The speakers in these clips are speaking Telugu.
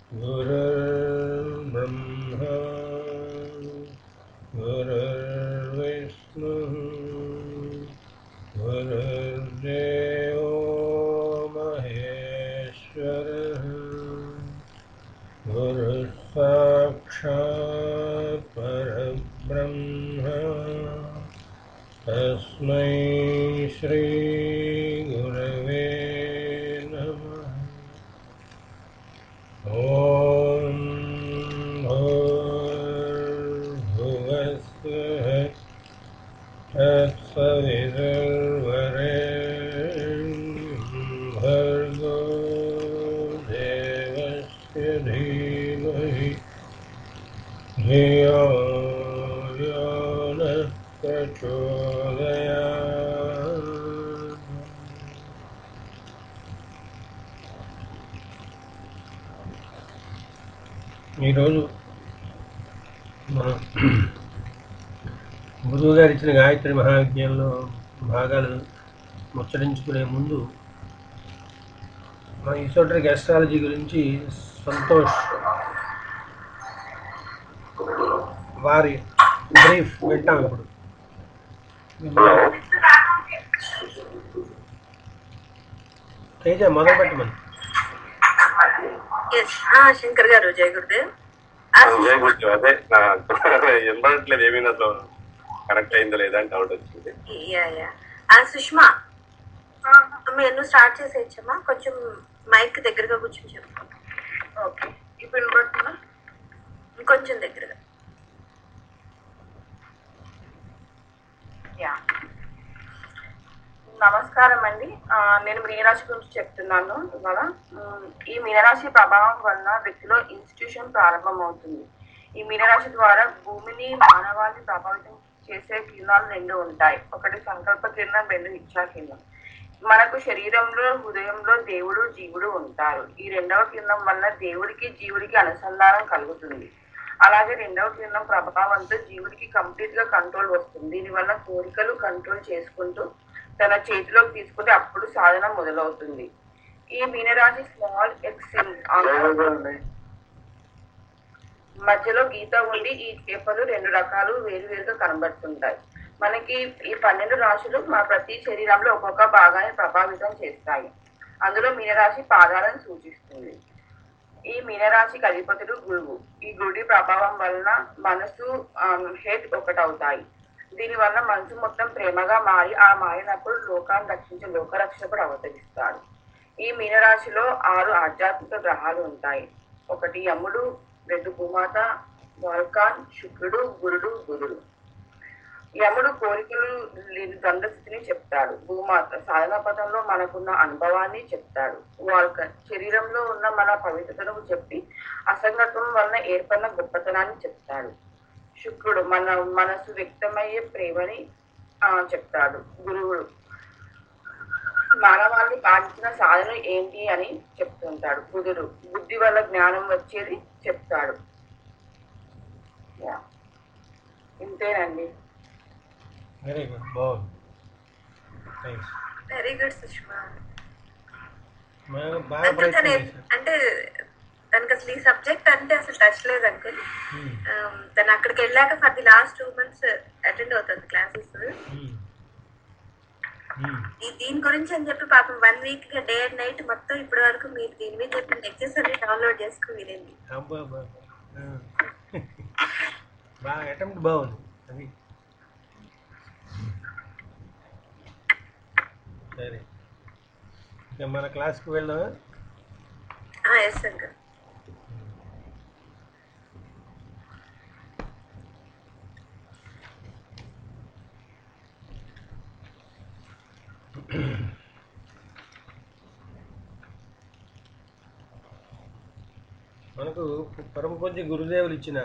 गुरुर्ब्रह्मा गुरुर्विष्णुः गुरुर्देवो महेश्वरः गुरुः साक्षात् परब्रह्म तस्मै श्रीगुरवे नमः ॐ भूर्भुवस्सुः तत्सवितुर्वरेण्यं भर्गो देवस्य धीमहि धियो यो नः प्रचोदयात् ఈరోజు మన గురువు గారు ఇచ్చిన గాయత్రి మహావిజ్ఞానంలో భాగాలు ముచ్చరించుకునే ముందు మన ఈసోటరిక్ ఎస్ట్రాలజీ గురించి సంతోష్ వారి బ్రీఫ్ వింటాం ఇప్పుడు తేజ మొదలు పెట్టమని ఎస్ శంకర్ గారు జయ గురుదేవ్ ఆ, జయ గురు అదే నా వినబడట్లేదు ఏమీ అసలు కనెక్ట్ అయిందో లేదా అని డౌట్ వచ్చింది యా యా ఆ, సుష్మా మీరు స్టార్ట్ చేసేయచ్చమ్మా కొంచెం మైక్ దగ్గరగా కూర్చొని చెప్పు ఓకే ఇప్పుడు వినబడుతుందా ఇంకొంచెం దగ్గరగా యా నమస్కారం అండి ఆ, నేను మీనరాశి గురించి చెప్తున్నాను ఇవాళ ఉమ్, ఈ మీనరాశి ప్రభావం వలన వ్యక్తిలో ఇన్స్టిట్యూషన్ ప్రారంభమవుతుంది ఈ మీనరాశి ద్వారా భూమిని మానవాళిని ప్రభావితం చేసే కిరణాలు రెండు ఉంటాయి ఒకటి సంకల్ప కిరణం రెండు ఇచ్చా కిరణం మనకు శరీరంలో హృదయంలో దేవుడు జీవుడు ఉంటారు ఈ రెండవ కిరణం వలన దేవుడికి జీవుడికి అనుసంధానం కలుగుతుంది అలాగే రెండవ కిరణం ప్రభావంతో జీవుడికి కంప్లీట్ గా కంట్రోల్ వస్తుంది దీనివల్ల కోరికలు కంట్రోల్ చేసుకుంటూ తన చేతిలోకి తీసుకుంటే అప్పుడు సాధన మొదలవుతుంది ఈ మీనరాశి స్మాల్ ఎక్స్ మధ్యలో గీత ఉండి ఈ చేపలు రెండు రకాలు వేరువేరుగా కనబడుతుంటాయి మనకి ఈ పన్నెండు రాశులు మన ప్రతి శరీరంలో ఒక్కొక్క భాగాన్ని ప్రభావితం చేస్తాయి అందులో మీనరాశి పాదాలను సూచిస్తుంది ఈ మీనరాశికి అధిపతుడు గురువు ఈ గుడి ప్రభావం వలన మనసు హెడ్ ఒకటవుతాయి దీని వల్ల మనసు మొత్తం ప్రేమగా మారి ఆ మారినప్పుడు లోకాన్ని రక్షించే లోకరక్షకుడు అవతరిస్తాడు ఈ మీనరాశిలో ఆరు ఆధ్యాత్మిక గ్రహాలు ఉంటాయి ఒకటి యముడు రెండు భూమాత వాల్కాన్ శుక్రుడు గురుడు గురుడు యముడు కోరికలు లేని ద్వంద్వ స్థితిని చెప్తాడు భూమాత సాధన పథంలో మనకున్న అనుభవాన్ని చెప్తాడు వాల్కన్ శరీరంలో ఉన్న మన పవిత్రతను చెప్పి అసంగత్వం వలన ఏర్పడిన గొప్పతనాన్ని చెప్తాడు శుక్రుడు మన మనసు వ్యక్తమయ్యే ప్రేమని ఆ, చెప్తాడు గురువుడు మానవాళి పాటించిన సాధన ఏంటి అని చెప్తుంటాడు బుధుడు బుద్ధి వల్ల జ్ఞానం వచ్చేది చెప్తాడు యా. ఇంతేనండి వెరీ గుడ్ బాగుంది థ్యాంక్స్ వెరీ గుడ్ సుష్మా మేము బాగా అంటే తను ప్రయత్నం ఎప్- చేశాం అంటే తనకి అసలు ఈ సబ్జెక్ట్ అంటే అసలు టచ్ లేదు అంకుల్ Hmm. తను అక్కడికి వెళ్ళాక for the last two months attend అవుతుంది క్లాసెస్ Hmm. Hmm. ఈ దీని గురించి అని చెప్పి పాపం one week day and night మొత్తం ఇప్పటి వరకు మీరు దీని మీద చెప్పిన లెక్చర్స్ అన్ని డౌన్లోడ్ చేసుకుని వినండి అబ్బా అబ్బా అబ్బా. ఆ. బాగా అటెంప్ట్ బాగుంది అది సరే ఇక మన క్లాస్కి వెళ్దామా ఎస్ అంకుల్ మనకు పరమ పూజ్య గురుదేవులు ఇచ్చిన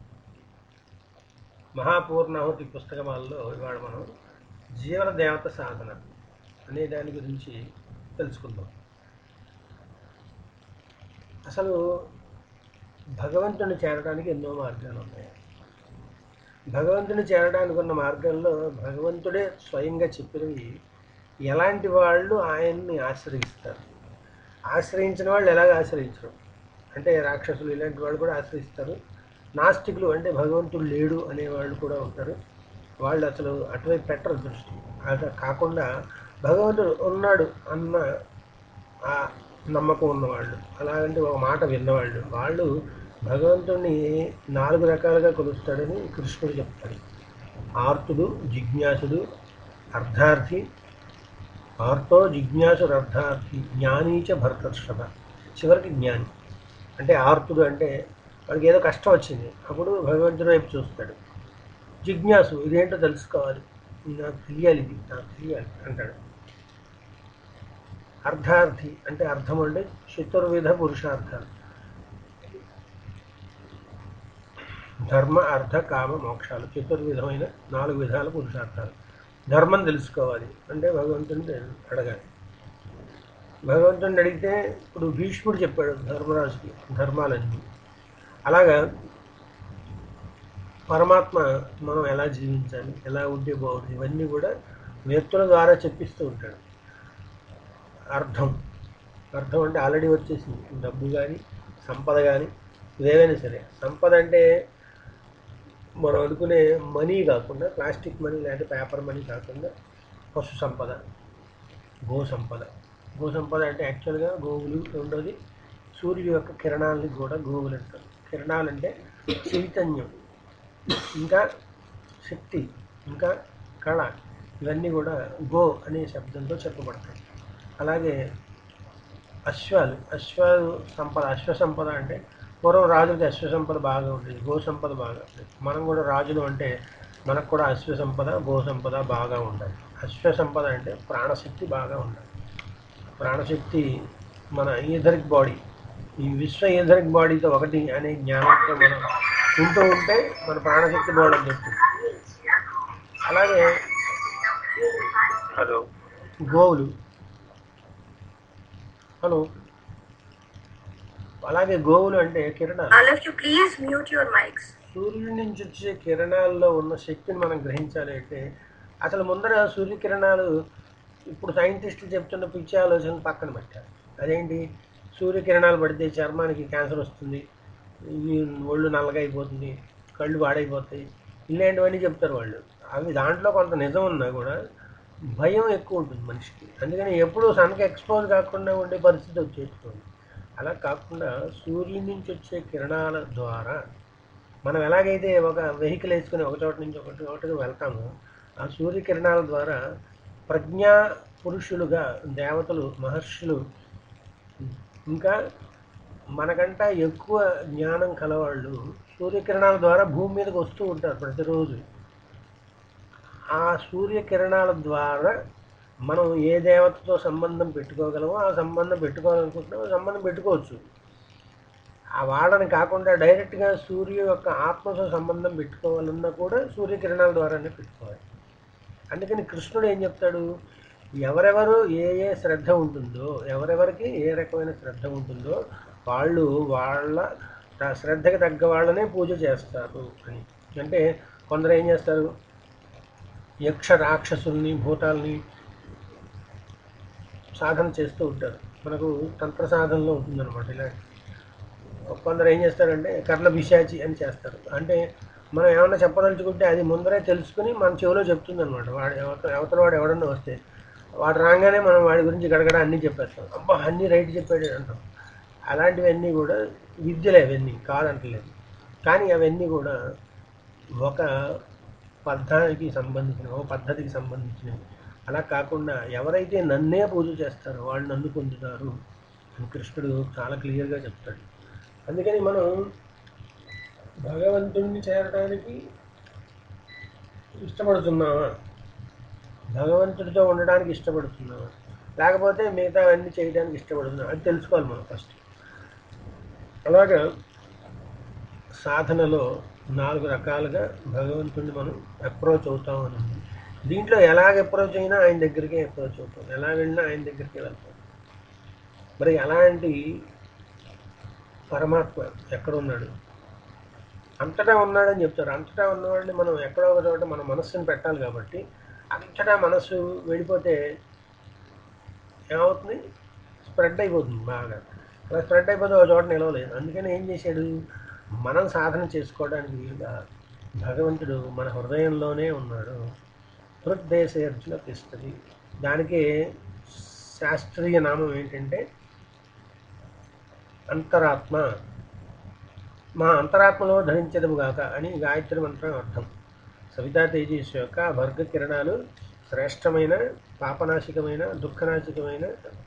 మహాపూర్ణాహుతి పుస్తకమాలలో ఇవాళ మనం జీవన దేవత సాధన అనే దాని గురించి తెలుసుకుందాం అసలు భగవంతుని చేరడానికి ఎన్నో మార్గాలు ఉన్నాయి భగవంతుని చేరడానికి ఉన్న మార్గంలో భగవంతుడే స్వయంగా చెప్పినవి ఎలాంటి వాళ్ళు ఆయన్ని ఆశ్రయిస్తారు ఆశ్రయించిన వాళ్ళు ఎలాగ ఆశ్రయించరు అంటే రాక్షసులు ఇలాంటి వాళ్ళు కూడా ఆశ్రయిస్తారు నాస్తికులు అంటే భగవంతుడు లేడు అనే వాళ్ళు కూడా ఉంటారు వాళ్ళు అసలు అటువైపు పెట్టరు దృష్టి అలా కాకుండా భగవంతుడు ఉన్నాడు అన్న ఆ నమ్మకం ఉన్నవాళ్ళు అలాగంటే ఒక మాట విన్నవాళ్ళు వాళ్ళు భగవంతుడిని నాలుగు రకాలుగా కొలుస్తాడని కృష్ణుడు చెప్తాడు ఆర్తుడు జిజ్ఞాసుడు అర్ధార్థి ఆర్తో జిజ్ఞాసుడు అర్ధార్థి జ్ఞానీచ భరతర్షభ చివరికి జ్ఞాని అంటే ఆర్తుడు అంటే వాడికి ఏదో కష్టం వచ్చింది అప్పుడు భగవంతుడి వైపు చూస్తాడు జిజ్ఞాసు ఇదేంటో తెలుసుకోవాలి నాకు తెలియాలి ఇది నాకు తెలియాలి అంటాడు అర్ధార్థి అంటే అర్థం అంటే చతుర్విధ పురుషార్థాలు ధర్మ అర్థ కామ మోక్షాలు చతుర్విధమైన నాలుగు విధాల పురుషార్థాలు ధర్మం తెలుసుకోవాలి అంటే భగవంతుని అడగాలి భగవంతుని అడిగితే ఇప్పుడు భీష్ముడు చెప్పాడు ధర్మరాజుకి ధర్మాలన్నీ అలాగా పరమాత్మ మనం ఎలా జీవించాలి ఎలా ఉంటే బాగుంది ఇవన్నీ కూడా వ్యక్తుల ద్వారా చెప్పిస్తూ ఉంటాడు అర్థం అర్థం అంటే ఆల్రెడీ వచ్చేసింది డబ్బు కానీ సంపద కానీ ఇవేవైనా సరే సంపద అంటే మనం అనుకునే మనీ కాకుండా ప్లాస్టిక్ మనీ లేకపోతే పేపర్ మనీ కాకుండా పశు సంపద గో సంపద గో సంపద అంటే యాక్చువల్గా గోవులు రెండోది సూర్యుడి యొక్క కిరణాలని కూడా గోవులు అంటారు కిరణాలు అంటే చైతన్యం ఇంకా శక్తి ఇంకా కళ ఇవన్నీ కూడా గో అనే శబ్దంతో చెప్పబడతాయి అలాగే అశ్వాలు అశ్వాలు సంపద అశ్వ సంపద అంటే పూర్వం రాజులకి అశ్వ సంపద బాగా ఉండేది గో సంపద బాగా ఉండేది మనం కూడా రాజులు అంటే మనకు కూడా అశ్వ సంపద గో సంపద బాగా ఉండాలి అశ్వ సంపద అంటే ప్రాణశక్తి బాగా ఉండాలి ప్రాణశక్తి మన ఈథరిక్ బాడీ ఈ విశ్వ ఈథరిక్ బాడీతో ఒకటి అనే జ్ఞానంతో మనం ఉంటూ ఉంటే మన ప్రాణశక్తి బాడీ అని చెప్తుంది అలాగే హలో గోవులు హలో అలాగే గోవులు అంటే కిరణాలు All of you, please mute your mics. సూర్యుడి నుంచి వచ్చే కిరణాల్లో ఉన్న శక్తిని మనం గ్రహించాలి అంటే అసలు ముందర సూర్యకిరణాలు ఇప్పుడు సైంటిస్టులు చెప్తున్న పిచ్చి ఆలోచన పక్కన పెట్టారు అదేంటి సూర్యకిరణాలు పడితే చర్మానికి క్యాన్సర్ వస్తుంది ఈ ఒళ్ళు నల్లగా అయిపోతుంది కళ్ళు పాడైపోతాయి ఇలాంటివన్నీ చెప్తారు వాళ్ళు అవి దాంట్లో కొంత నిజం ఉన్నా కూడా భయం ఎక్కువ ఉంటుంది మనిషికి అందుకని ఎప్పుడూ సన్కి ఎక్స్పోజ్ కాకుండా ఉండే పరిస్థితి వచ్చేస్తుంది అలా కాకుండా సూర్యుడి నుంచి వచ్చే కిరణాల ద్వారా మనం ఎలాగైతే ఒక వెహికల్ వేసుకుని ఒక చోట నుంచి ఒక చోటకి వెళ్తామో ఆ సూర్యకిరణాల ద్వారా ప్రజ్ఞా పురుషులుగా దేవతలు మహర్షులు ఇంకా మనకంట ఎక్కువ జ్ఞానం కలవాళ్ళు సూర్యకిరణాల ద్వారా భూమి మీదకి వస్తూ ఉంటారు ప్రతిరోజు ఆ సూర్యకిరణాల ద్వారా మనం ఏ దేవతతో సంబంధం పెట్టుకోగలమో ఆ సంబంధం పెట్టుకోవాలనుకుంటున్నామో ఆ సంబంధం పెట్టుకోవచ్చు ఆ వాళ్ళని కాకుండా డైరెక్ట్గా సూర్యు యొక్క ఆత్మతో సంబంధం పెట్టుకోవాలన్నా కూడా సూర్యకిరణాల ద్వారానే పెట్టుకోవాలి అందుకని కృష్ణుడు ఏం చెప్తాడు ఎవరెవరు ఏ ఏ శ్రద్ధ ఉంటుందో ఎవరెవరికి ఏ రకమైన శ్రద్ధ ఉంటుందో వాళ్ళు వాళ్ళ త- శ్రద్ధకి తగ్గ వాళ్ళనే పూజ చేస్తారు అని అంటే కొందరు ఏం చేస్తారు యక్ష రాక్షసుల్ని భూతాల్ని సాధన చేస్తూ ఉంటారు మనకు తంత్ర సాధనలో ఉంటుందన్నమాట ఇలాంటి కొందరు ఏం చేస్తారంటే కర్ణ పిశాచి అని చేస్తారు అంటే మనం ఏమన్నా చెప్పదలుచుకుంటే అది ముందరే తెలుసుకుని మన చెవిలో చెప్తుంది అనమాట వాడు అవతల అవతల వాడు ఎవడన్నా వస్తే వాడు రాగానే మనం వాడి గురించి గడగడ అన్నీ చెప్పేస్తాం అబ్బా అన్నీ రైట్ చెప్పాడు అంటాం అలాంటివన్నీ కూడా విద్యలే అవన్నీ కాదంటలేదు కానీ అవన్నీ కూడా ఒక పద్ధతికి సంబంధించిన ఒక పద్ధతికి సంబంధించినవి అలా కాకుండా ఎవరైతే నన్నే పూజ చేస్తారో వాళ్ళు నన్ను పొందుతారు అని కృష్ణుడు చాలా క్లియర్గా చెప్తాడు అందుకని మనం భగవంతుణ్ణి చేరడానికి ఇష్టపడుతున్నామా భగవంతుడితో ఉండడానికి ఇష్టపడుతున్నామా లేకపోతే మిగతా అన్నీ చేయడానికి ఇష్టపడుతున్నాం అది తెలుసుకోవాలి మనం ఫస్ట్ అలాగా సాధనలో నాలుగు రకాలుగా భగవంతుడిని మనం అప్రోచ్ అవుతాం అని ఉంది దీంట్లో ఎలాగ అప్రోచ్ అయినా ఆయన దగ్గరికే అప్రోచ్ అవుతాం ఎలా వెళ్ళినా ఆయన దగ్గరికే వెళ్తాం మరి ఎలాంటి పరమాత్మ ఎక్కడ ఉన్నాడు అంతటా ఉన్నాడని చెప్తారు అంతటా ఉన్నవాడిని మనం ఎక్కడో ఒక చోట మన మనస్సుని పెట్టాలి కాబట్టి అంతటా మనస్సు వెళ్ళిపోతే ఏమవుతుంది స్ప్రెడ్ అయిపోతుంది బాగా అలా స్ప్రెడ్ అయిపోతే ఒక చోట నిలవలేదు అందుకని ఏం చేశాడు మనం సాధన చేసుకోవడానికి వీలుగా భగవంతుడు మన హృదయంలోనే ఉన్నాడు హృద్దేశేర్జున తిష్టది దానికి శాస్త్రీయ నామం ఏంటంటే అంతరాత్మ మా అంతరాత్మలో ధరించదము గాక అని గాయత్రి మంత్రం అర్థం సవితా తేజస్ యొక్క భర్గ కిరణాలు శ్రేష్టమైన పాపనాశికమైన దుఃఖనాశికమైన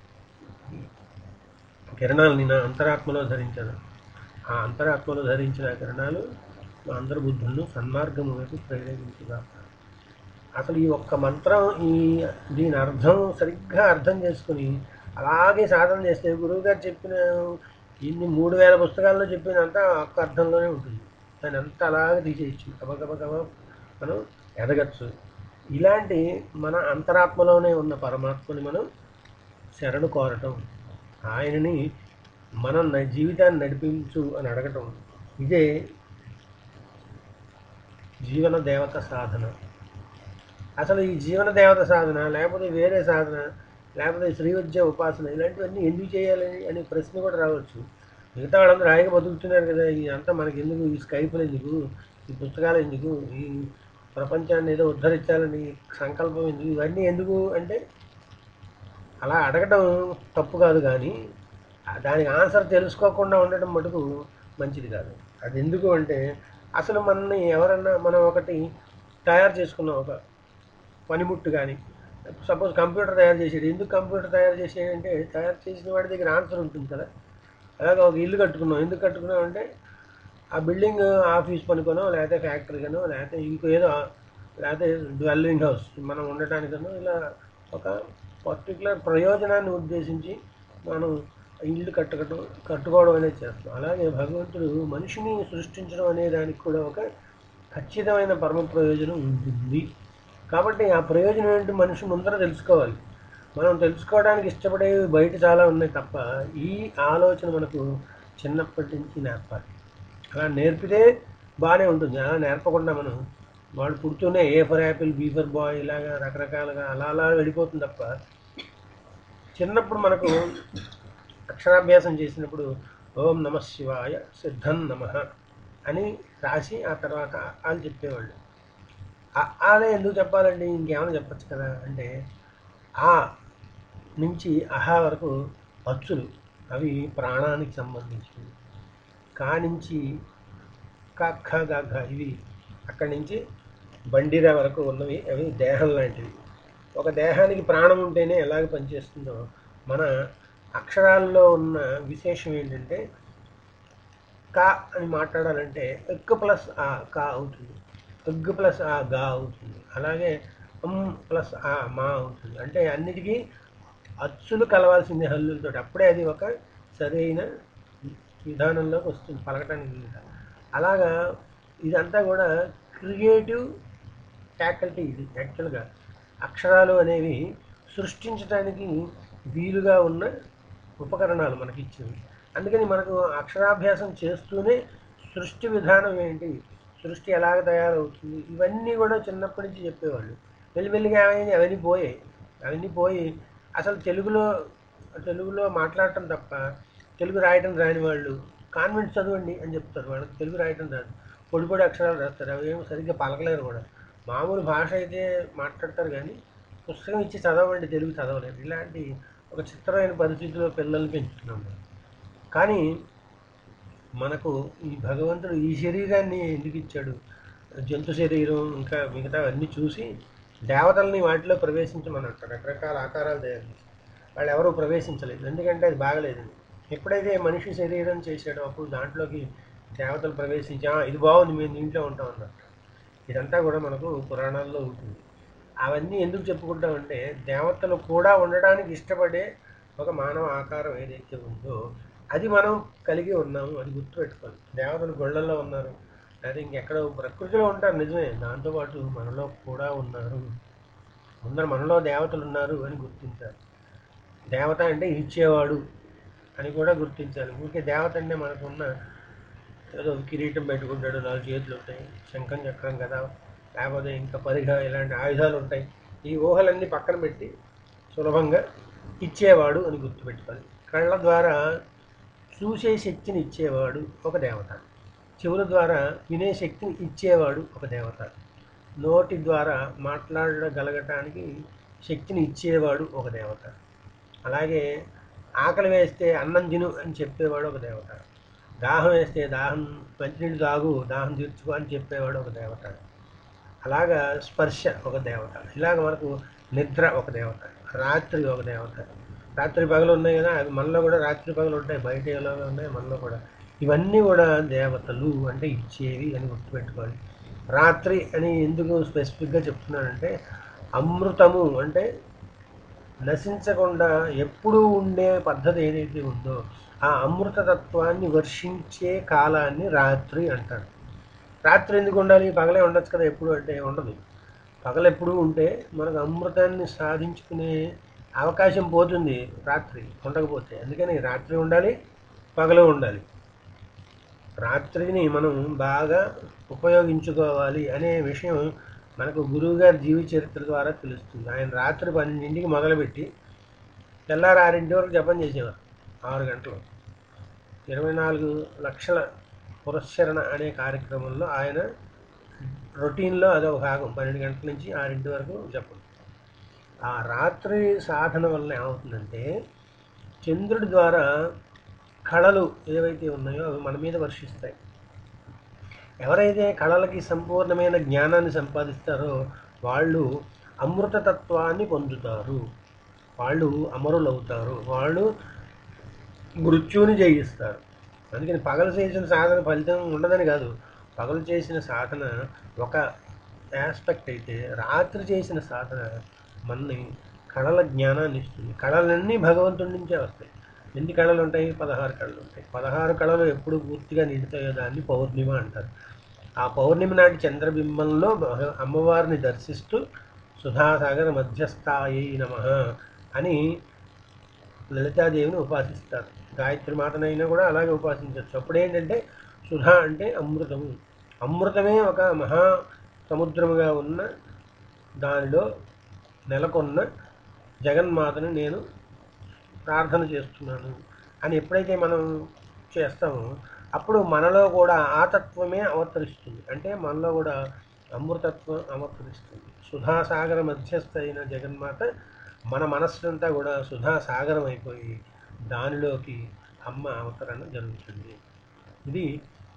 కిరణాలని నా అంతరాత్మలో ధరించదు ఆ అంతరాత్మలో ధరించిన కిరణాలు మా అందరి బుద్ధులను సన్మార్గము వైపు ప్రేరేపించుగా అసలు ఈ ఒక్క మంత్రం ఈ దీని అర్థం సరిగ్గా అర్థం చేసుకుని అలాగే సాధన చేస్తే గురువుగారు చెప్పిన ఇన్ని మూడు వేల పుస్తకాల్లో చెప్పినంత ఒక్క అర్థంలోనే ఉంటుంది దాన్ని అంతా అలాగే తీసేయచ్చు గబగబ గబ మనం ఎదగచ్చు ఇలాంటి మన అంతరాత్మలోనే ఉన్న పరమాత్మని మనం శరణు కోరటం ఆయనని మనం న- జీవితాన్ని నడిపించు అని అడగటం ఇదే జీవన దేవత సాధన అసలు ఈ జీవన దేవత సాధన లేకపోతే వేరే సాధన లేకపోతే శ్రీవిద్య ఉపాసన ఇలాంటివన్నీ ఎందుకు చేయాలి అనే ప్రశ్న కూడా రావచ్చు మిగతా వాళ్ళందరూ హాయిగా బతుకుతున్నారు కదా ఇదంతా మనకి ఎందుకు ఈ స్కైపులు ఎందుకు ఈ పుస్తకాలు ఎందుకు ఈ ప్రపంచాన్ని ఏదో ఉద్ధరించాలని సంకల్పం ఎందుకు ఇవన్నీ ఎందుకు అంటే అలా అడగటం తప్పు కాదు కానీ ఆ దానికి ఆన్సర్ తెలుసుకోకుండా ఉండటం మటుకు మంచిది కాదు అది ఎందుకు అంటే అసలు మనని ఎవరన్నా మనం ఒకటి తయారు చేసుకున్నాం ఒక పనిముట్టు కానీ సపోజ్ కంప్యూటర్ తయారు చేసాడు ఎందుకు కంప్యూటర్ తయారు చేసాడంటే తయారు చేసిన వాడి దగ్గర ఆన్సర్ ఉంటుంది కదా అలాగే ఒక ఇల్లు కట్టుకున్నాం ఎందుకు కట్టుకున్నాం అంటే ఆ బిల్డింగ్ ఆఫీస్ పనికొనో లేకపోతే ఫ్యాక్టరీకనో లేకపోతే ఇంకో ఏదో లేకపోతే డ్వెల్లింగ్ హౌస్ మనం ఉండటానికనో ఇలా ఒక పర్టికులర్ ప్రయోజనాన్ని ఉద్దేశించి మనం ఇల్లు కట్టకటం కట్టుకోవడం అనేది చేస్తాం అలాగే భగవంతుడు మనిషిని సృష్టించడం అనే దానికి కూడా ఒక ఖచ్చితమైన పరమ ప్రయోజనం ఉంటుంది కాబట్టి ఆ ప్రయోజనం ఏంటి మనిషి ముందర తెలుసుకోవాలి మనం తెలుసుకోవడానికి ఇష్టపడేవి బయట చాలా ఉన్నాయి తప్ప ఈ ఆలోచన మనకు చిన్నప్పటి నుంచి నేర్పాలి అలా నేర్పితే బాగానే ఉంటుంది అలా నేర్పకుండా మనం వాడు పుడుతూనే A for apple B for boy ఇలాగా రకరకాలుగా అలా అలా వెళ్ళిపోతుంది తప్ప చిన్నప్పుడు మనకు అక్షరాభ్యాసం చేసినప్పుడు ఓం నమ శివాయ సిద్ధం నమ అని రాసి ఆ తర్వాత వాళ్ళు చెప్పేవాళ్ళు ఆ- అదే ఎందుకు చెప్పాలండి ఇంకేమైనా చెప్పచ్చు కదా అంటే ఆ నుంచి అహా వరకు అచ్చులు అవి ప్రాణానికి సంబంధించినవి కా నుంచి కఖ గఘ ఇవి అక్కడి నుంచి బండిరా వరకు ఉన్నవి అవి దేహం లాంటివి ఒక దేహానికి ప్రాణం ఉంటేనే ఎలాగ పనిచేస్తుందో మన అక్షరాల్లో ఉన్న విశేషం ఏంటంటే కా అని మాట్లాడాలంటే ఎగ్ ప్లస్ ఆ కా అవుతుంది ఎగ్ ప్లస్ ఆ గా అవుతుంది అలాగే అమ్ ప్లస్ ఆ మా అవుతుంది అంటే అన్నిటికీ అచ్చులు కలవాల్సింది హల్లులతో అప్పుడే అది ఒక సరైన విధానంలోకి వస్తుంది పలకటానికి వీలుగా అలాగా ఇదంతా కూడా క్రియేటివ్ ఫ్యాకల్టీ ఇది యాక్చువల్గా అక్షరాలు అనేవి సృష్టించడానికి వీలుగా ఉన్న ఉపకరణాలు మనకి ఇచ్చింది అందుకని మనకు అక్షరాభ్యాసం చేస్తూనే సృష్టి విధానం ఏంటి సృష్టి ఎలాగ తయారవుతుంది ఇవన్నీ కూడా చిన్నప్పటి నుంచి చెప్పేవాళ్ళు మెల్లిమెల్లిగా ఏమైంది అవన్నీ పోయాయి అవన్నీ పోయి అసలు తెలుగులో తెలుగులో మాట్లాడటం తప్ప తెలుగు రాయటం రాని వాళ్ళు కాన్వెంట్ చదవండి అని చెప్తారు వాళ్ళకి తెలుగు రాయటం రాదు పొడి పొడి అక్షరాలు రాస్తారు అవి ఏమో సరిగ్గా పలకలేరు కూడా మామూలు భాష అయితే మాట్లాడతారు కానీ పుస్తకం ఇచ్చి చదవండి తెలుగు చదవలేరు ఇలాంటి ఒక చిత్రమైన పరిస్థితిలో పిల్లల్ని పెంచుతున్నాం మనం. కానీ మనకు ఈ భగవంతుడు ఈ శరీరాన్ని ఎందుకు ఇచ్చాడు జంతు శరీరం ఇంకా మిగతా అన్నీ చూసి దేవతల్ని వాటిలో ప్రవేశించమన్నట్టు రకరకాల ఆకారాలు తయారు చేసి వాళ్ళు ఎవరూ ప్రవేశించలేదు ఎందుకంటే అది బాగలేదు ఎప్పుడైతే మనిషి శరీరం చేశాడో అప్పుడు దాంట్లోకి దేవతలు ప్రవేశించి "ఆ, ఇది బాగుంది మేము దీంట్లో ఉంటాం అన్నట్టు ఇదంతా కూడా మనకు పురాణాల్లో ఉంటుంది అవన్నీ ఎందుకు చెప్పుకుంటామంటే దేవతలు కూడా ఉండడానికి ఇష్టపడే ఒక మానవ ఆకారం ఏదైతే ఉందో అది మనం కలిగి ఉన్నాము అది గుర్తుపెట్టుకోవాలి దేవతలు గొళ్ళల్లో ఉన్నారు లేదా ఇంకెక్కడో ప్రకృతిలో ఉంటారు నిజమే దాంతోపాటు మనలో కూడా ఉన్నారు అందరు మనలో దేవతలు ఉన్నారు అని గుర్తించాలి దేవత అంటే ఇచ్చేవాడు అని కూడా గుర్తించాలి ఊరికే దేవత అంటే మనకున్న ఏదో కిరీటం పెట్టుకుంటాడు నాలుగు చేతులు ఉంటాయి శంఖం చక్రం కదా లేకపోతే ఇంకా పరిగ ఇలాంటి ఆయుధాలు ఉంటాయి ఈ ఊహలన్నీ పక్కన పెట్టి సులభంగా ఇచ్చేవాడు అని గుర్తుపెట్టుకోవాలి కళ్ళ ద్వారా చూసే శక్తిని ఇచ్చేవాడు ఒక దేవత చెవుల ద్వారా వినే శక్తిని ఇచ్చేవాడు ఒక దేవత నోటి ద్వారా మాట్లాడగలగటానికి శక్తిని ఇచ్చేవాడు ఒక దేవత అలాగే ఆకలి వేస్తే అన్నం తిను అని చెప్పేవాడు ఒక దేవత దాహం వేస్తే దాహం మంచినీళ్ళు తాగు దాహం తీర్చుకో అని చెప్పేవాడు ఒక దేవత అలాగా స్పర్శ ఒక దేవత ఇలాగ మనకు నిద్ర ఒక దేవత రాత్రి ఒక దేవత రాత్రి పగలు ఉన్నాయి కదా అవి మనలో కూడా రాత్రి పగలు ఉంటాయి బయట ఎలాగో ఉన్నాయి మనలో కూడా ఇవన్నీ కూడా దేవతలు అంటే ఇచ్చేవి అని గుర్తుపెట్టుకోవాలి రాత్రి అని ఎందుకు స్పెసిఫిక్గా చెప్తున్నానంటే అమృతము అంటే నశించకుండా ఎప్పుడూ ఉండే పద్ధతి ఏదైతే ఉందో ఆ అమృతతత్వాన్ని వర్షించే కాలాన్ని రాత్రి అంటారు రాత్రి ఎందుకు ఉండాలి పగలే ఉండొచ్చు కదా ఎప్పుడు అంటే ఉండదు పగలు ఎప్పుడు ఉంటే మనకు అమృతాన్ని సాధించుకునే అవకాశం పోతుంది రాత్రి ఉండకపోతే అందుకని రాత్రి ఉండాలి పగలు ఉండాలి రాత్రిని మనం బాగా ఉపయోగించుకోవాలి అనే విషయం మనకు గురువుగారి జీవి చరిత్ర ద్వారా తెలుస్తుంది ఆయన రాత్రి పన్నెండింటికి మొదలుపెట్టి తెల్లారి ఆరింటి వరకు జపం చేసేవారు ఆరు గంటలు ఇరవై నాలుగు లక్షల పురస్చరణ అనే కార్యక్రమంలో ఆయన రొటీన్లో అదొక భాగం పన్నెండు గంటల నుంచి ఆరింటి వరకు జపం ఆ రాత్రి సాధన వల్ల ఏమవుతుందంటే చంద్రుడి ద్వారా కళలు ఏవైతే ఉన్నాయో అవి మన మీద వర్షిస్తాయి ఎవరైతే కళలకి సంపూర్ణమైన జ్ఞానాన్ని సంపాదిస్తారో వాళ్ళు అమృతతత్వాన్ని పొందుతారు వాళ్ళు అమరులవుతారు వాళ్ళు మృత్యువుని జయిస్తారు అందుకని పగలు చేసిన సాధన ఫలితం ఉండదని కాదు పగలు చేసిన సాధన ఒక ఆస్పెక్ట్ అయితే రాత్రి చేసిన సాధన మనని కళల జ్ఞానాన్ని ఇస్తుంది కళలన్నీ భగవంతుడి నుంచే వస్తాయి ఎన్ని కళలు ఉంటాయి పదహారు కళలు ఉంటాయి పదహారు కళలు ఎప్పుడు పూర్తిగా నిండుతాయో దాన్ని పౌర్ణిమ అంటారు ఆ పౌర్ణిమ నాటి చంద్రబింబంలో భగ- అమ్మవారిని దర్శిస్తూ సుధాసాగర మధ్యస్థాయి నమ అని లలితాదేవిని ఉపాసిస్తారు గాయత్రి మాతనైనా కూడా అలాగే ఉపాసించవచ్చు అప్పుడు ఏంటంటే సుధా అంటే అమృతము అమృతమే ఒక మహా సముద్రముగా ఉన్న దానిలో నెలకొన్న జగన్మాతను నేను ప్రార్థన చేస్తున్నాను అని ఎప్పుడైతే మనం చేస్తామో అప్పుడు మనలో కూడా ఆ తత్వమే అవతరిస్తుంది అంటే మనలో కూడా అమృతత్వం అవతరిస్తుంది సుధాసాగర మధ్యస్థ అయిన జగన్మాత మన మనస్సంతా కూడా సుధాసాగరం అయిపోయి దానిలోకి అమ్మ అవతరణ జరుగుతుంది ఇది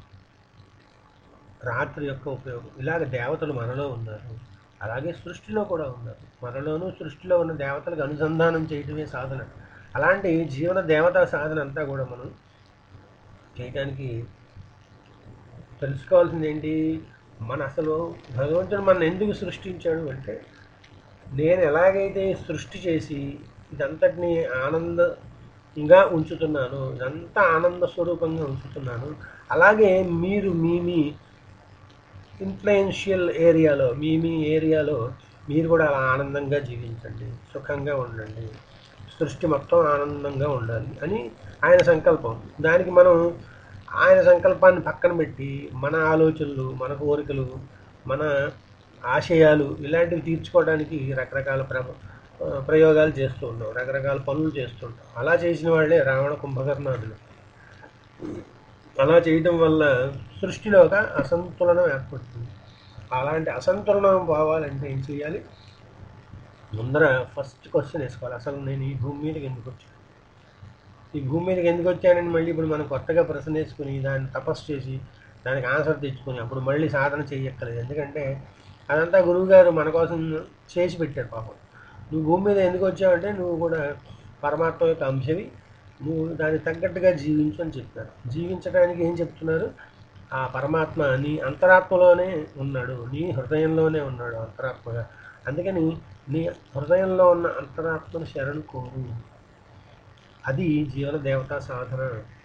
రాత్రి యొక్క ఉపయోగం ఇలాగ దేవతలు మనలో ఉన్నారు అలాగే సృష్టిలో కూడా ఉన్నారు మనలోనూ సృష్టిలో ఉన్న దేవతలకు అనుసంధానం చేయటమే సాధన అలాంటి జీవన దేవతా సాధన అంతా కూడా మనం చేయటానికి తెలుసుకోవాల్సింది ఏంటి మన అసలు భగవంతుడు మన ఎందుకు సృష్టించాడు అంటే నేను ఎలాగైతే సృష్టి చేసి ఇదంతటిని ఆనందంగా ఉంచుతున్నాను ఇదంతా ఆనంద స్వరూపంగా ఉంచుతున్నాను అలాగే మీరు మీ మీ ఇన్ఫ్లుయెన్షియల్ ఏరియాలో మీ మీ ఏరియాలో మీరు కూడా అలా ఆనందంగా జీవించండి సుఖంగా ఉండండి సృష్టి మొత్తం ఆనందంగా ఉండాలి అని ఆయన సంకల్పం దానికి మనం ఆయన సంకల్పాన్ని పక్కన పెట్టి మన ఆలోచనలు మన కోరికలు మన ఆశయాలు ఇలాంటివి తీర్చుకోవడానికి రకరకాల ప్ర ప్రయోగాలు చేస్తూ ఉన్నాం రకరకాల పనులు చేస్తుంటాం అలా చేసిన వాళ్ళే రావణ కుంభకర్ణాదులు అలా చేయటం వల్ల సృష్టిలో ఒక అసంతులనం ఏర్పడుతుంది అలాంటి అసంతులనం పోవాలంటే ఏం చేయాలి ముందర ఫస్ట్ క్వశ్చన్ వేసుకోవాలి అసలు నేను ఈ భూమి మీదకి ఎందుకు వచ్చాను ఈ భూమి మీదకి ఎందుకు వచ్చానని మళ్ళీ ఇప్పుడు మనం కొత్తగా ప్రశ్న వేసుకుని దాన్ని తపస్సు చేసి దానికి ఆన్సర్ తెచ్చుకొని అప్పుడు మళ్ళీ సాధన చేయక్కర్లేదు ఎందుకంటే అదంతా గురువుగారు మన కోసం చేసి పెట్టారు పాపం నువ్వు భూమి మీద ఎందుకు వచ్చావంటే నువ్వు కూడా పరమాత్మ యొక్క అంశవి నువ్వు దానికి తగ్గట్టుగా జీవించు అని చెప్తారు జీవించడానికి ఏం చెప్తున్నారు ఆ పరమాత్మ నీ అంతరాత్మలోనే ఉన్నాడు నీ హృదయంలోనే ఉన్నాడు అంతరాత్మగా అందుకని నీ హృదయంలో ఉన్న అంతరాత్మను శరణు కోరు అది జీవన దేవతా సాధన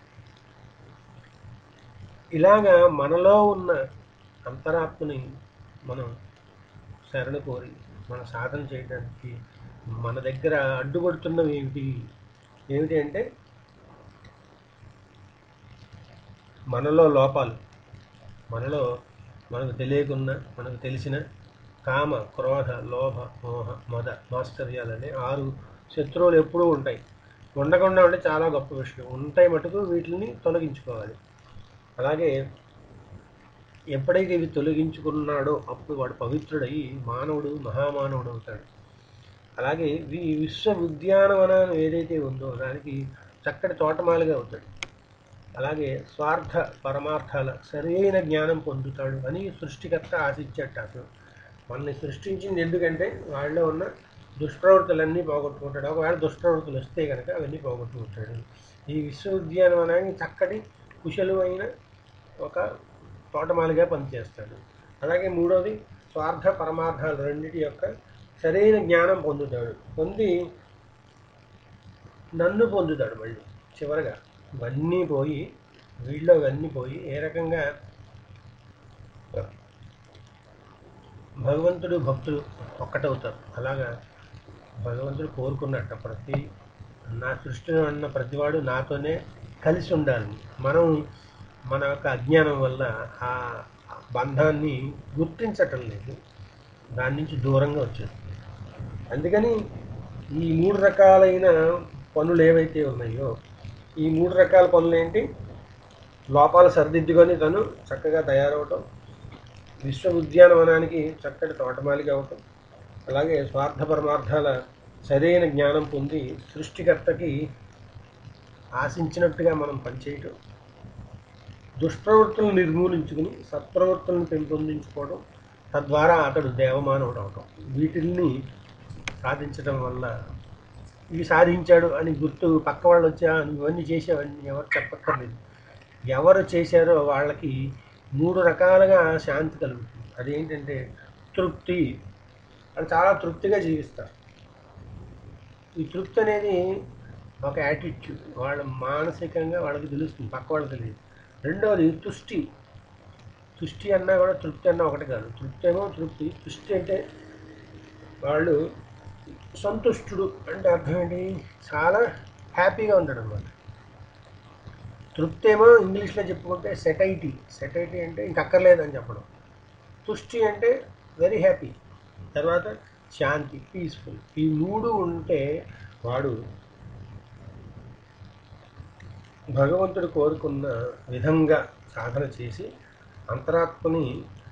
ఇలాగా మనలో ఉన్న అంతరాత్మని మనం శరణ కోరి మన సాధన చేయడానికి మన దగ్గర అడ్డుపడుతున్నవి ఏమిటి ఏమిటి అంటే మనలో లోపాలు మనలో మనకు తెలియకున్న మనకు తెలిసిన కామ క్రోధ లోభ మోహ మద మాస్తర్యాలనే ఆరు శత్రువులు ఎప్పుడూ ఉంటాయి ఉండకుండా ఉంటే చాలా గొప్ప విషయం ఉంటాయి మటుకు వీటిని తొలగించుకోవాలి అలాగే ఎప్పుడైతే ఇవి తొలగించుకున్నాడో అప్పుడు వాడు పవిత్రుడై మానవుడు మహామానవుడు అవుతాడు అలాగే ఈ విశ్వ ఉద్యానవనం ఏదైతే ఉందో దానికి చక్కటి తోటమాలిగా అవుతాడు అలాగే స్వార్థ పరమార్థాల సరైన జ్ఞానం పొందుతాడు అని సృష్టికర్త ఆశించట అసలు మనల్ని సృష్టించింది ఎందుకంటే వాళ్ళలో ఉన్న దుష్ప్రవృత్తులన్నీ పోగొట్టుకుంటాడు ఒకవేళ దుష్ప్రవృత్తులు వస్తే కనుక అవన్నీ పోగొట్టుకుంటాడు ఈ విశ్వ ఉద్యానవనానికి చక్కటి కుశలమైన ఒక తోటమాలిగా పనిచేస్తాడు అలాగే మూడోది స్వార్థ పరమార్థాలు రెండింటి యొక్క సరైన జ్ఞానం పొందుతాడు పొంది నన్ను పొందుతాడు మళ్ళీ చివరగా ఇవన్నీ పోయి వీళ్ళు ఇవన్నీ పోయి ఏ రకంగా భగవంతుడు భక్తుడు ఒక్కటవుతారు అలాగా భగవంతుడు కోరుకున్నట్ట ప్రతి నా సృష్టిలో ఉన్న ప్రతివాడు నాతోనే కలిసి ఉండాలి మనం మన యొక్క అజ్ఞానం వల్ల ఆ బంధాన్ని గుర్తించటం లేదు దాని నుంచి దూరంగా వచ్చేస్తుంది అందుకని ఈ మూడు రకాలైన పనులు ఏవైతే ఉన్నాయో ఈ మూడు రకాల పనులు ఏంటి లోపాలు సరిదిద్దుకొని తను చక్కగా తయారవటం విశ్వ ఉద్యానవనానికి చక్కటి తోటమాలిగా అవటం అలాగే స్వార్థ పరమార్థాల సరైన జ్ఞానం పొంది సృష్టికర్తకి ఆశించినట్టుగా మనం పనిచేయటం దుష్ప్రవృత్తులను నిర్మూలించుకుని సత్ప్రవృత్తులను పెంపొందించుకోవడం తద్వారా అతడు దేవమానవుడు అవటం వీటిల్ని సాధించడం వల్ల ఇవి సాధించాడు అని గుర్తు పక్క వాళ్ళు వచ్చా ఇవన్నీ చేసేవన్నీ ఎవరు చెప్పక్కర్లేదు ఎవరు చేశారో వాళ్ళకి మూడు రకాలుగా శాంతి కలుగుతుంది అదేంటంటే తృప్తి వాళ్ళు చాలా తృప్తిగా జీవిస్తారు ఈ తృప్తి అనేది ఒక యాటిట్యూడ్ వాళ్ళ మానసికంగా వాళ్ళకి తెలుస్తుంది పక్క వాళ్ళకి తెలియదు రెండవది తుష్టి తుష్టి అన్నా కూడా తృప్తి అన్నా ఒకటి కాదు తృప్తి ఏమో తృప్తి తుష్టి అంటే వాళ్ళు సంతుష్టుడు అంటే అర్థం ఏంటి చాలా హ్యాపీగా ఉంటాడు అనమాట తృప్తి ఏమో ఇంగ్లీష్లో చెప్పుకుంటే సెటైటీ సెటైటీ అంటే ఇంక అక్కర్లేదని చెప్పడం తుష్టి అంటే వెరీ హ్యాపీ తర్వాత శాంతి పీస్ఫుల్ ఈ మూడు ఉంటే వాడు భగవంతుడు కోరుకున్న విధంగా సాధన చేసి అంతరాత్మని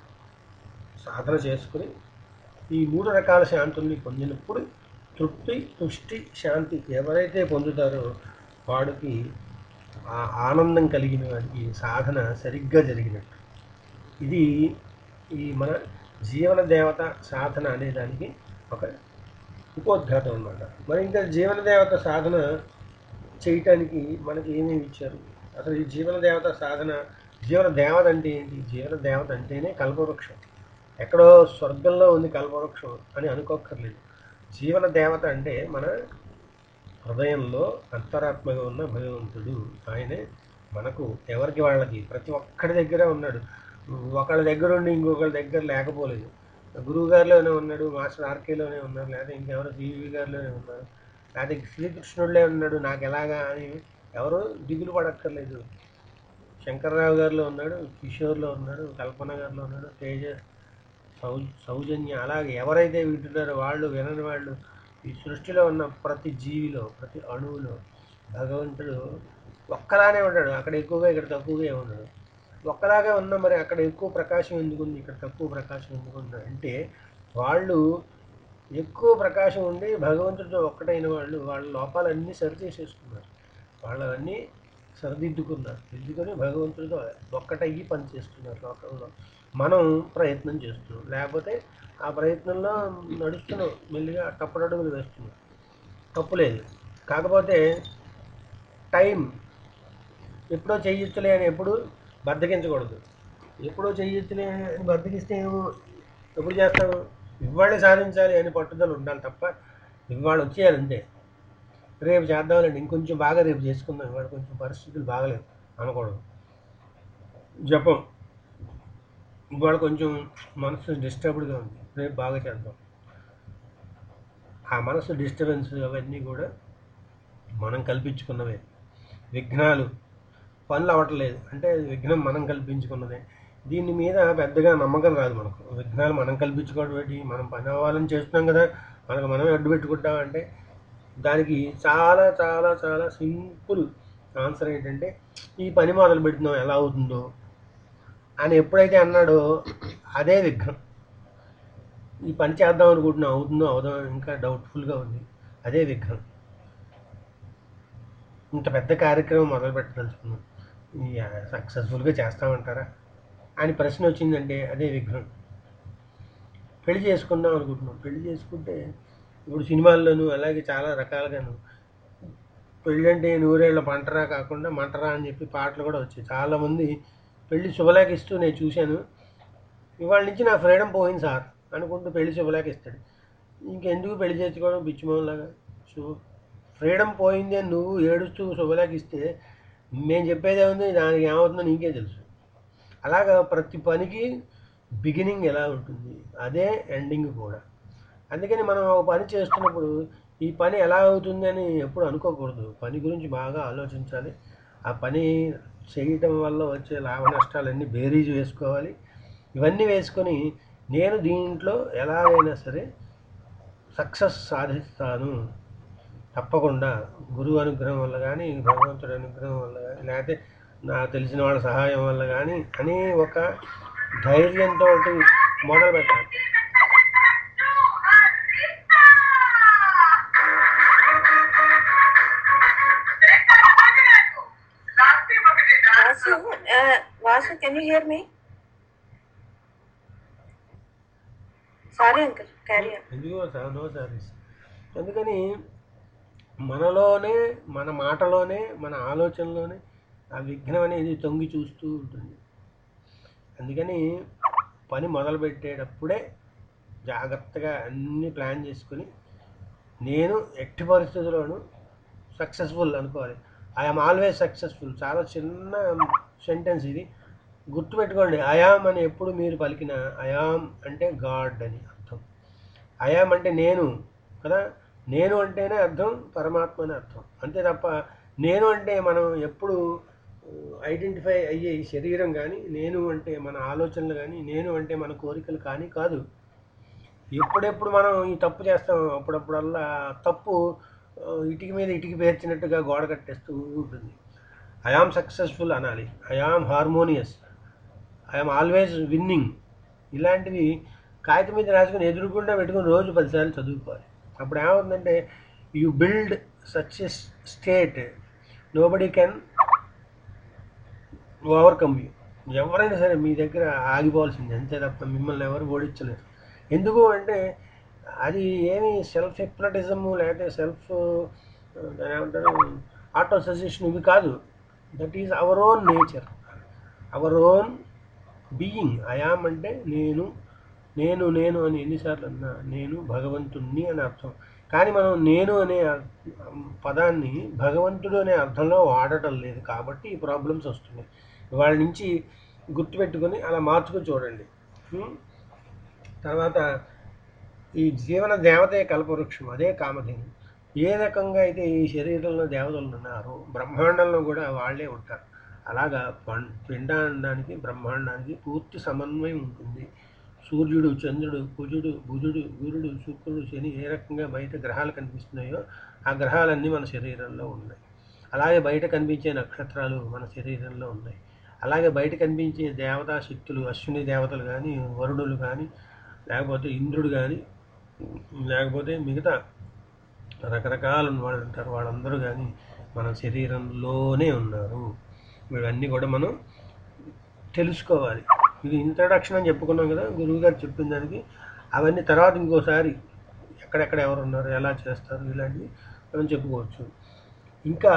సాధన చేసుకుని ఈ మూడు రకాల శాంతుల్ని పొందినప్పుడు తృప్తి తుష్టి శాంతి ఎవరైతే పొందుతారో వాడికి ఆ ఆనందం కలిగిన వాడికి సాధన సరిగ్గా జరిగినట్టు ఇది ఈ మన జీవన దేవత సాధన అనే దానికి ఒక ఉపోద్ఘాతం అన్నమాట మరి ఇంకా జీవన దేవత సాధన చేయటానికి మనకి ఏమేమి ఇచ్చారు అసలు ఈ జీవన దేవత సాధన జీవన దేవత అంటే ఏంటి జీవన దేవత అంటేనే కల్పవృక్షం ఎక్కడో స్వర్గంలో ఉంది కల్పవృక్షం అని అనుకోక్కర్లేదు జీవన దేవత అంటే మన హృదయంలో అంతరాత్మగా ఉన్న భగవంతుడు ఆయనే మనకు ఎవరికి వాళ్ళకి ప్రతి ఒక్కడి దగ్గర ఉన్నాడు ఒకళ్ళ దగ్గర ఉండి ఇంకొకళ్ళ దగ్గర లేకపోలేదు గురువు గారిలోనే ఉన్నాడు మాస్టర్ ఆర్కేలోనే ఉన్నారు లేదా ఇంకెవరో జీవి గారిలోనే ఉన్నారు లేదా శ్రీకృష్ణుడిలే ఉన్నాడు నాకు ఎలాగా అని ఎవరు దిగులు పడక్కర్లేదు శంకర్రావు గారిలో ఉన్నాడు కిషోర్లో ఉన్నాడు కల్పన గారిలో ఉన్నాడు తేజ సౌ సౌజన్య అలాగే ఎవరైతే వింటున్నారో వాళ్ళు వినని వాళ్ళు ఈ సృష్టిలో ఉన్న ప్రతి జీవిలో ప్రతి అణువులో భగవంతుడు ఒక్కలానే ఉంటాడు అక్కడ ఎక్కువగా ఇక్కడ తక్కువగా ఉన్నాడు ఒక్కలాగా ఉన్నా మరి అక్కడ ఎక్కువ ప్రకాశం ఎందుకు ఉంది ఇక్కడ తక్కువ ప్రకాశం ఎందుకు ఉంది అంటే వాళ్ళు ఎక్కువ ప్రకాశం ఉండి భగవంతుడితో ఒక్కటైన వాళ్ళు వాళ్ళ లోపాలన్నీ సరి చేసేసుకున్నారు వాళ్ళవన్నీ సరిదిద్దుకున్నారు దిద్దుకొని భగవంతుడితో ఒక్కటయ్యి పనిచేస్తున్నారు లోకంలో మనం ప్రయత్నం చేస్తున్నాం లేకపోతే ఆ ప్రయత్నంలో నడుస్తున్నాం మెల్లిగా తప్పుడడుగులు వేస్తున్నాం తప్పు లేదు కాకపోతే టైం ఎప్పుడో చెయ్యొచ్చులే అని ఎప్పుడు బద్దకించకూడదు ఎప్పుడో చెయ్యొచ్చులే అని బద్దకిస్తే ఏమో ఎప్పుడు చేస్తాము ఇవాళే సాధించాలి అని పట్టుదల ఉండాలి తప్ప ఇవాళ వచ్చేయాలి అంతే రేపు చేద్దాంలేండి ఇంకొంచెం బాగా రేపు చేసుకుందాం ఇవాళ కొంచెం పరిస్థితులు బాగలేవు అనకూడదు జపం ఇవాళ కొంచెం మనసు డిస్టర్బ్డ్గా ఉంది రేపు బాగా చేద్దాం ఆ మనసు డిస్టర్బెన్స్ అవన్నీ కూడా మనం కల్పించుకున్నవే విఘ్నాలు పనులు అవ్వట్లేదు అంటే విఘ్నం మనం కల్పించుకున్నదే దీని మీద పెద్దగా నమ్మకం రాదు మనకు విఘ్నాలు మనం కల్పించుకోవడం ఏంటి మనం పని అవ్వాలని చేస్తున్నాం కదా మనకు మనమే అడ్డు పెట్టుకుంటాం అంటే దానికి చాలా చాలా చాలా సింపుల్ ఆన్సర్ ఏంటంటే ఈ పని మొదలు పెడుతున్నాం ఎలా అవుతుందో అని ఎప్పుడైతే అన్నాడో అదే విఘ్నం ఈ పని చేద్దాం అనుకుంటున్నాం అవుతుందో అవుదాం ఇంకా డౌట్ఫుల్గా ఉంది అదే విఘ్నం ఇంత పెద్ద కార్యక్రమం మొదలు పెట్టదలుచుకున్నాం సక్సెస్ఫుల్గా చేస్తామంటారా అని ప్రశ్న వచ్చిందంటే అదే విఘ్నం పెళ్లి చేసుకుందాం అనుకుంటున్నాం పెళ్లి చేసుకుంటే ఇప్పుడు సినిమాల్లోనూ అలాగే చాలా రకాలుగాను పెళ్ళి అంటే నూరేళ్ల పంటరా కాకుండా మంటరా అని చెప్పి పాటలు కూడా వచ్చాయి చాలామంది పెళ్లి శుభలేఖ ఇస్తూ నేను చూశాను ఇవాళ నుంచి నా ఫ్రీడమ్ పోయింది సార్ అనుకుంటూ పెళ్లి శుభలేఖ ఇస్తాడు ఇంకెందుకు పెళ్లి చేసుకోవడం పిచ్చిమోహన్లాగా సో ఫ్రీడమ్ పోయింది అని నువ్వు ఏడుస్తూ శుభలేఖ ఇస్తే నేను చెప్పేది ఏముంది దానికి ఏమవుతుందో నీకే తెలుసు అలాగా ప్రతి పనికి బిగినింగ్ ఎలా ఉంటుంది అదే ఎండింగ్ కూడా అందుకని మనం ఒక పని చేస్తున్నప్పుడు ఈ పని ఎలా అవుతుంది అని ఎప్పుడు అనుకోకూడదు పని గురించి బాగా ఆలోచించాలి ఆ పని చేయటం వల్ల వచ్చే లాభ నష్టాలన్నీ బేరీజ్ వేసుకోవాలి ఇవన్నీ వేసుకొని నేను దీంట్లో ఎలాగైనా సరే సక్సెస్ సాధిస్తాను తప్పకుండా గురువు అనుగ్రహం వల్ల కానీ భగవంతుడి అనుగ్రహం వల్ల కానీ లేకపోతే నాకు తెలిసిన వాళ్ళ సహాయం వల్ల కానీ అని ఒక ధైర్యంతో మొదలు పెట్టాలి Vasu, uh, Vasu, can you hear me? Sorry, uncle. Carry on. ఎందుకో సార్ నో సర్వీస్ అందుకని మనలోనే మన మాటలోనే మన ఆలోచనలోనే ఆ విఘ్నం అనేది తొంగి చూస్తూ ఉంటుంది అందుకని పని మొదలు పెట్టేటప్పుడే జాగ్రత్తగా అన్నీ ప్లాన్ చేసుకుని నేను ఎట్టి పరిస్థితుల్లోనూ సక్సెస్ఫుల్ అనుకోవాలి ఐఎమ్ ఆల్వేస్ సక్సెస్ఫుల్ చాలా చిన్న సెంటెన్స్ ఇది గుర్తుపెట్టుకోండి అయామ్ అని ఎప్పుడు మీరు పలికిన అయామ్ అంటే గాడ్ అని అర్థం అయామ్ అంటే నేను కదా నేను అంటేనే అర్థం పరమాత్మ అని అర్థం అంతే తప్ప నేను అంటే మనం ఎప్పుడు ఐడెంటిఫై అయ్యే ఈ శరీరం కానీ నేను అంటే మన ఆలోచనలు కానీ నేను అంటే మన కోరికలు కానీ కాదు ఎప్పుడెప్పుడు మనం ఈ తప్పు చేస్తాం అప్పుడప్పుడల్లా తప్పు ఆ, ఇటుక మీద ఇటుక పేర్చినట్టుగా గోడ కట్టేస్తూ ఉంటుంది ఐఆమ్ సక్సెస్ఫుల్ అనాలి I am harmonious I am always winning ఇలాంటివి కాగితం మీద రాసుకొని ఎదురుకుండా పెట్టుకొని రోజు పదిసార్లు చదువుకోవాలి అప్పుడు ఏమవుతుందంటే you build such a state nobody can overcome you ఎవరైనా సరే మీ దగ్గర ఆగిపోవాల్సింది అంతే తప్ప మిమ్మల్ని ఎవరు ఓడించలేరు ఎందుకు అంటే అది ఏమి సెల్ఫ్ హిప్నటిజము లేకపోతే సెల్ఫ్ ఏమంటారు ఆటో సజెషన్ ఇవి కాదు that is our own nature our own being I am అంటే నేను నేను నేను అని ఎన్నిసార్లు అన్నా నేను భగవంతుణ్ణి అని అర్థం కానీ మనం నేను అనే అర్- పదాన్ని భగవంతుడు అనే అర్థంలో వాడటం లేదు కాబట్టి ఈ ప్రాబ్లమ్స్ వస్తున్నాయి వాళ్ళ నుంచి గుర్తుపెట్టుకొని అలా మార్చుకొని చూడండి హ్మ్? తర్వాత ఈ జీవన దేవతే కల్పవృక్షం అదే కామధేను ఏ రకంగా అయితే ఈ శరీరంలో దేవతలు ఉన్నారో బ్రహ్మాండంలో కూడా వాళ్ళే ఉంటారు అలాగా పం పిండాండానికి బ్రహ్మాండానికి పూర్తి సమన్వయం ఉంటుంది సూర్యుడు చంద్రుడు కుజుడు బుధుడు గురుడు శుక్రుడు శని ఏ రకంగా బయట గ్రహాలు కనిపిస్తున్నాయో ఆ గ్రహాలన్నీ మన శరీరంలో ఉన్నాయి అలాగే బయట కనిపించే నక్షత్రాలు మన శరీరంలో ఉన్నాయి అలాగే బయట కనిపించే దేవతా శక్తులు అశ్విని దేవతలు కానీ వరుణులు కానీ లేకపోతే ఇంద్రుడు కానీ లేకపోతే మిగతా రకరకాల వాళ్ళు ఉంటారు వాళ్ళందరూ కానీ మన శరీరంలోనే ఉన్నారు ఇవన్నీ కూడా మనం తెలుసుకోవాలి ఇది ఇంట్రడక్షన్ అని చెప్పుకున్నాం కదా గురువు గారు చెప్పిన దానికి అవన్నీ తర్వాత ఇంకోసారి ఎక్కడెక్కడ ఎవరు ఉన్నారు ఎలా చేస్తారు ఇలాంటివి మనం చెప్పుకోవచ్చు ఇంకా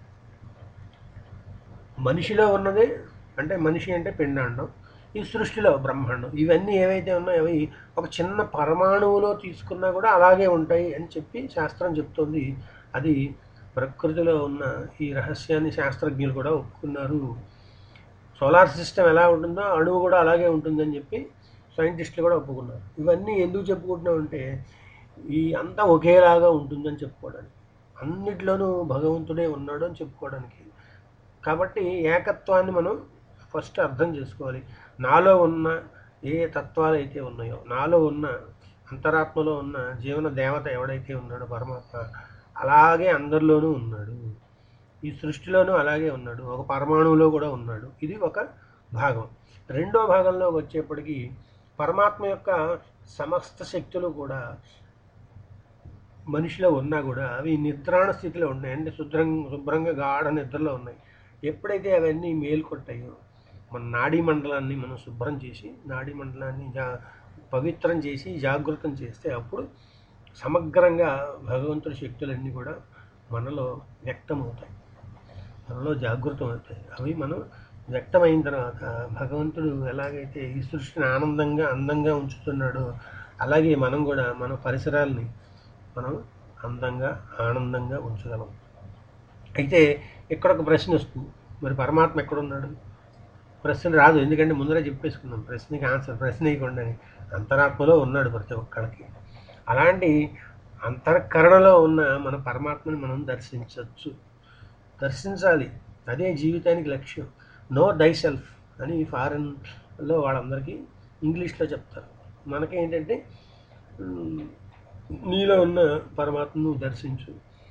మనిషిలో ఉన్నదే అంటే మనిషి అంటే పిండాండం ఈ సృష్టిలో బ్రహ్మాండం ఇవన్నీ ఏవైతే ఉన్నాయో అవి ఒక చిన్న పరమాణువులో తీసుకున్నా కూడా అలాగే ఉంటాయి అని చెప్పి శాస్త్రం చెప్తోంది అది ప్రకృతిలో ఉన్న ఈ రహస్యాన్ని శాస్త్రజ్ఞులు కూడా ఒప్పుకున్నారు సోలార్ సిస్టమ్ ఎలా ఉంటుందో అణువు కూడా అలాగే ఉంటుందని చెప్పి సైంటిస్టులు కూడా ఒప్పుకున్నారు ఇవన్నీ ఎందుకు చెప్పుకుంటున్నామంటే ఈ అంతా ఒకేలాగా ఉంటుందని చెప్పుకోవడానికి అన్నిట్లోనూ భగవంతుడే ఉన్నాడు అని చెప్పుకోవడానికి కాబట్టి ఏకత్వాన్ని మనం ఫస్ట్ అర్థం చేసుకోవాలి నాలో ఉన్న ఏ తత్వాలు అయితే ఉన్నాయో నాలో ఉన్న అంతరాత్మలో ఉన్న జీవన దేవత ఎవడైతే ఉన్నాడో పరమాత్మ అలాగే అందరిలోనూ ఉన్నాడు ఈ సృష్టిలోనూ అలాగే ఉన్నాడు ఒక పరమాణువులో కూడా ఉన్నాడు ఇది ఒక భాగం రెండో భాగంలో వచ్చేప్పటికీ పరమాత్మ యొక్క సమస్త శక్తులు కూడా మనిషిలో ఉన్నా కూడా అవి నిద్రాణ స్థితిలో ఉన్నాయి అంటే శుభ్రంగా శుభ్రంగా గాఢ నిద్రలో ఉన్నాయి ఎప్పుడైతే అవన్నీ మేల్కొంటాయో మన నాడీ మండలాన్ని మనం శుభ్రం చేసి నాడీ మండలాన్ని జా పవిత్రం చేసి జాగృతం చేస్తే అప్పుడు సమగ్రంగా భగవంతుడి శక్తులన్నీ కూడా మనలో వ్యక్తమవుతాయి మనలో జాగృతం అవుతాయి అవి మనం వ్యక్తమైన తర్వాత భగవంతుడు ఎలాగైతే ఈ సృష్టిని ఆనందంగా అందంగా ఉంచుతున్నాడో అలాగే మనం కూడా మన పరిసరాల్ని మనం అందంగా ఆనందంగా ఉంచగలం అయితే ఇక్కడ ఒక ప్రశ్న వస్తుంది మరి పరమాత్మ ఎక్కడున్నాడు ప్రశ్న రాదు ఎందుకంటే ముందరే చెప్పేసుకున్నాం ప్రశ్నకి ఆన్సర్ ప్రశ్న ఇవ్వకుండానే అంతరాత్మలో ఉన్నాడు ప్రతి ఒక్కరికి అలాంటి అంతఃకరణలో ఉన్న మన పరమాత్మని మనం దర్శించవచ్చు దర్శించాలి అదే జీవితానికి లక్ష్యం నో డై సెల్ఫ్ అని ఫారెన్లో వాళ్ళందరికీ ఇంగ్లీష్లో చెప్తారు మనకి ఏంటంటే మ్, నీలో ఉన్న పరమాత్మను దర్శించు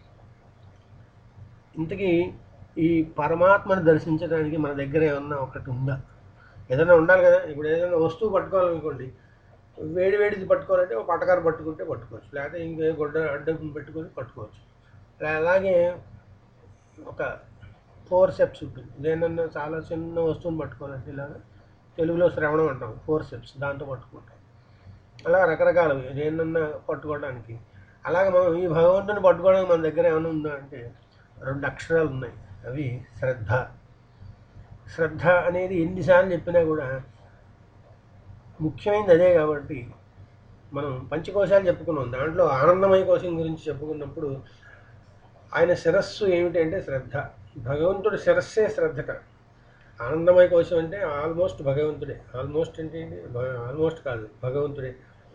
ఇంతకీ ఈ పరమాత్మను దర్శించడానికి మన దగ్గర ఏమన్నా ఒకటి ఉందా ఏదైనా ఉండాలి కదా ఇప్పుడు ఏదైనా వస్తువు పట్టుకోవాలనుకోండి వేడి వేడిది పట్టుకోవాలంటే ఒక పటకారు పట్టుకుంటే పట్టుకోవచ్చు లేకపోతే ఇంకే గుడ్డ అడ్డం పెట్టుకొని పట్టుకోవచ్చు అలా- అలాగే ఒక ఫోర్ స్టెప్స్ ఉంటుంది దేనన్నా చాలా చిన్న వస్తువుని పట్టుకోవాలంటే ఇలాగ తెలుగులో శ్రవణం అంటాం ఫోర్ స్టెప్స్ దాంతో పట్టుకుంటాం అలా రకరకాలవి దేన్నన్నా పట్టుకోవడానికి అలాగే మనం ఈ భగవంతుని పట్టుకోవడానికి మన దగ్గర ఏమైనా ఉందా అంటే రెండు అక్షరాలు ఉన్నాయి అవి శ్రద్ధ శ్రద్ధ అనేది ఎన్నిసార్లు చెప్పినా కూడా ముఖ్యమైనది అదే కాబట్టి మనం పంచకోశాలు చెప్పుకున్నాం దాంట్లో ఆనందమయ కోశం గురించి చెప్పుకున్నప్పుడు ఆయన శిరస్సు ఏమిటి అంటే శ్రద్ధ భగవంతుడి శిరస్సే శ్రద్ధట ఆనందమయ కోశం అంటే ఆల్మోస్ట్ భగవంతుడే ఆల్మోస్ట్ అంటే ఏంటి? భ- ఆల్మోస్ట్ కాదు భగవంతుడే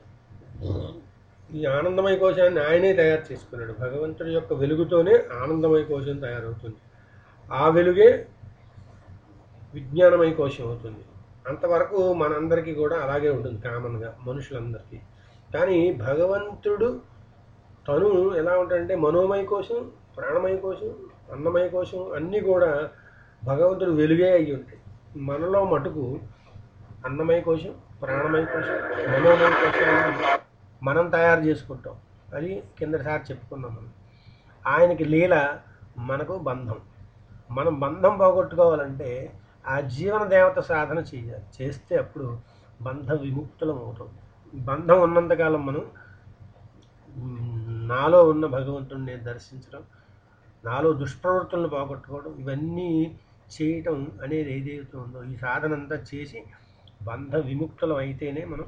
ఈ ఆనందమయ కోశాన్ని ఆయనే తయారు చేసుకున్నాడు భగవంతుడి యొక్క వెలుగుతోనే ఆనందమయ కోశం తయారవుతుంది ఆ వెలుగే విజ్ఞానమయ కోశం అవుతుంది అంతవరకు మనందరికీ కూడా అలాగే ఉంటుంది కామన్గా మనుషులందరికీ కానీ భగవంతుడు తను ఎలా ఉంటాడంటే మనోమయ కోశం ప్రాణమయ కోశం అన్నమయ కోశం అన్నీ కూడా భగవంతుడు వెలుగే అయి ఉంటాయి మనలో మటుకు అన్నమయ కోశం ప్రాణమయ కోశం మనోమయ కోశాన్ని మనం తయారు చేసుకుంటాం అది కిందసారి చెప్పుకున్నాం మనం ఆయనకి లీల మనకు బంధం మనం బంధం పోగొట్టుకోవాలంటే ఆ జీవన దేవత సాధన చేయాలి చేస్తే అప్పుడు బంధ విముక్తులం అవుతాం బంధం ఉన్నంతకాలం మనం మ్, నాలో ఉన్న భగవంతుడిని దర్శించడం నాలో దుష్ప్రవృత్తులను పోగొట్టుకోవడం ఇవన్నీ చేయటం అనేది ఏదైతే ఉందో ఈ సాధన అంతా చేసి బంధ విముక్తులం అయితేనే మనం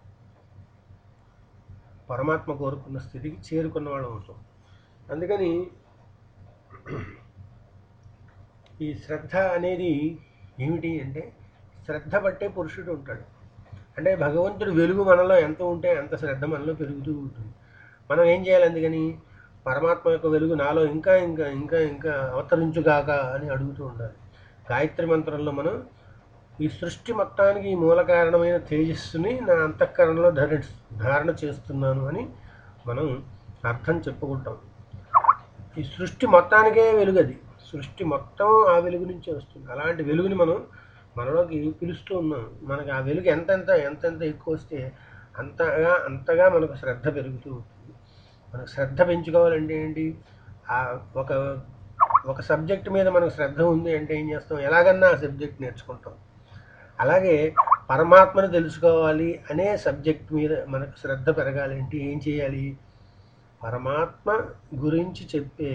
పరమాత్మ కోరుకున్న స్థితికి చేరుకున్న వాళ్ళం అవుతాం అందుకని ఈ శ్రద్ధ అనేది ఏమిటి అంటే శ్రద్ధ పట్టే పురుషుడు ఉంటాడు అంటే భగవంతుడు వెలుగు మనలో ఎంత ఉంటే అంత శ్రద్ధ మనలో పెరుగుతూ ఉంటుంది మనం ఏం చేయాలి అందుకని పరమాత్మ యొక్క వెలుగు నాలో ఇంకా ఇంకా ఇంకా ఇంకా అవతరించుగాక అని అడుగుతూ ఉండాలి గాయత్రి మంత్రంలో మనం ఈ సృష్టి మొత్తానికి ఈ మూల కారణమైన తేజస్సుని నా అంతఃకరణలో ధరి ధారణ చేస్తున్నాను అని మనం అర్థం చెప్పుకుంటాం ఈ సృష్టి మొత్తానికే వెలుగు అది సృష్టి మొత్తం ఆ వెలుగు నుంచే వస్తుంది అలాంటి వెలుగుని మనం మనలోకి పిలుస్తూ ఉన్నాం మనకి ఆ వెలుగు ఎంతెంత ఎంతెంత ఎక్కువ వస్తే అంతగా అంతగా మనకు శ్రద్ధ పెరుగుతూ ఉంటుంది మనకు శ్రద్ధ పెంచుకోవాలంటే ఏంటి ఆ ఒక ఒక సబ్జెక్ట్ మీద మనకు శ్రద్ధ ఉంది అంటే ఏం చేస్తాం ఎలాగన్నా ఆ సబ్జెక్ట్ నేర్చుకుంటాం అలాగే పరమాత్మను తెలుసుకోవాలి అనే సబ్జెక్ట్ మీద మనకు శ్రద్ధ పెరగాలి అంటే ఏం చేయాలి పరమాత్మ గురించి చెప్పే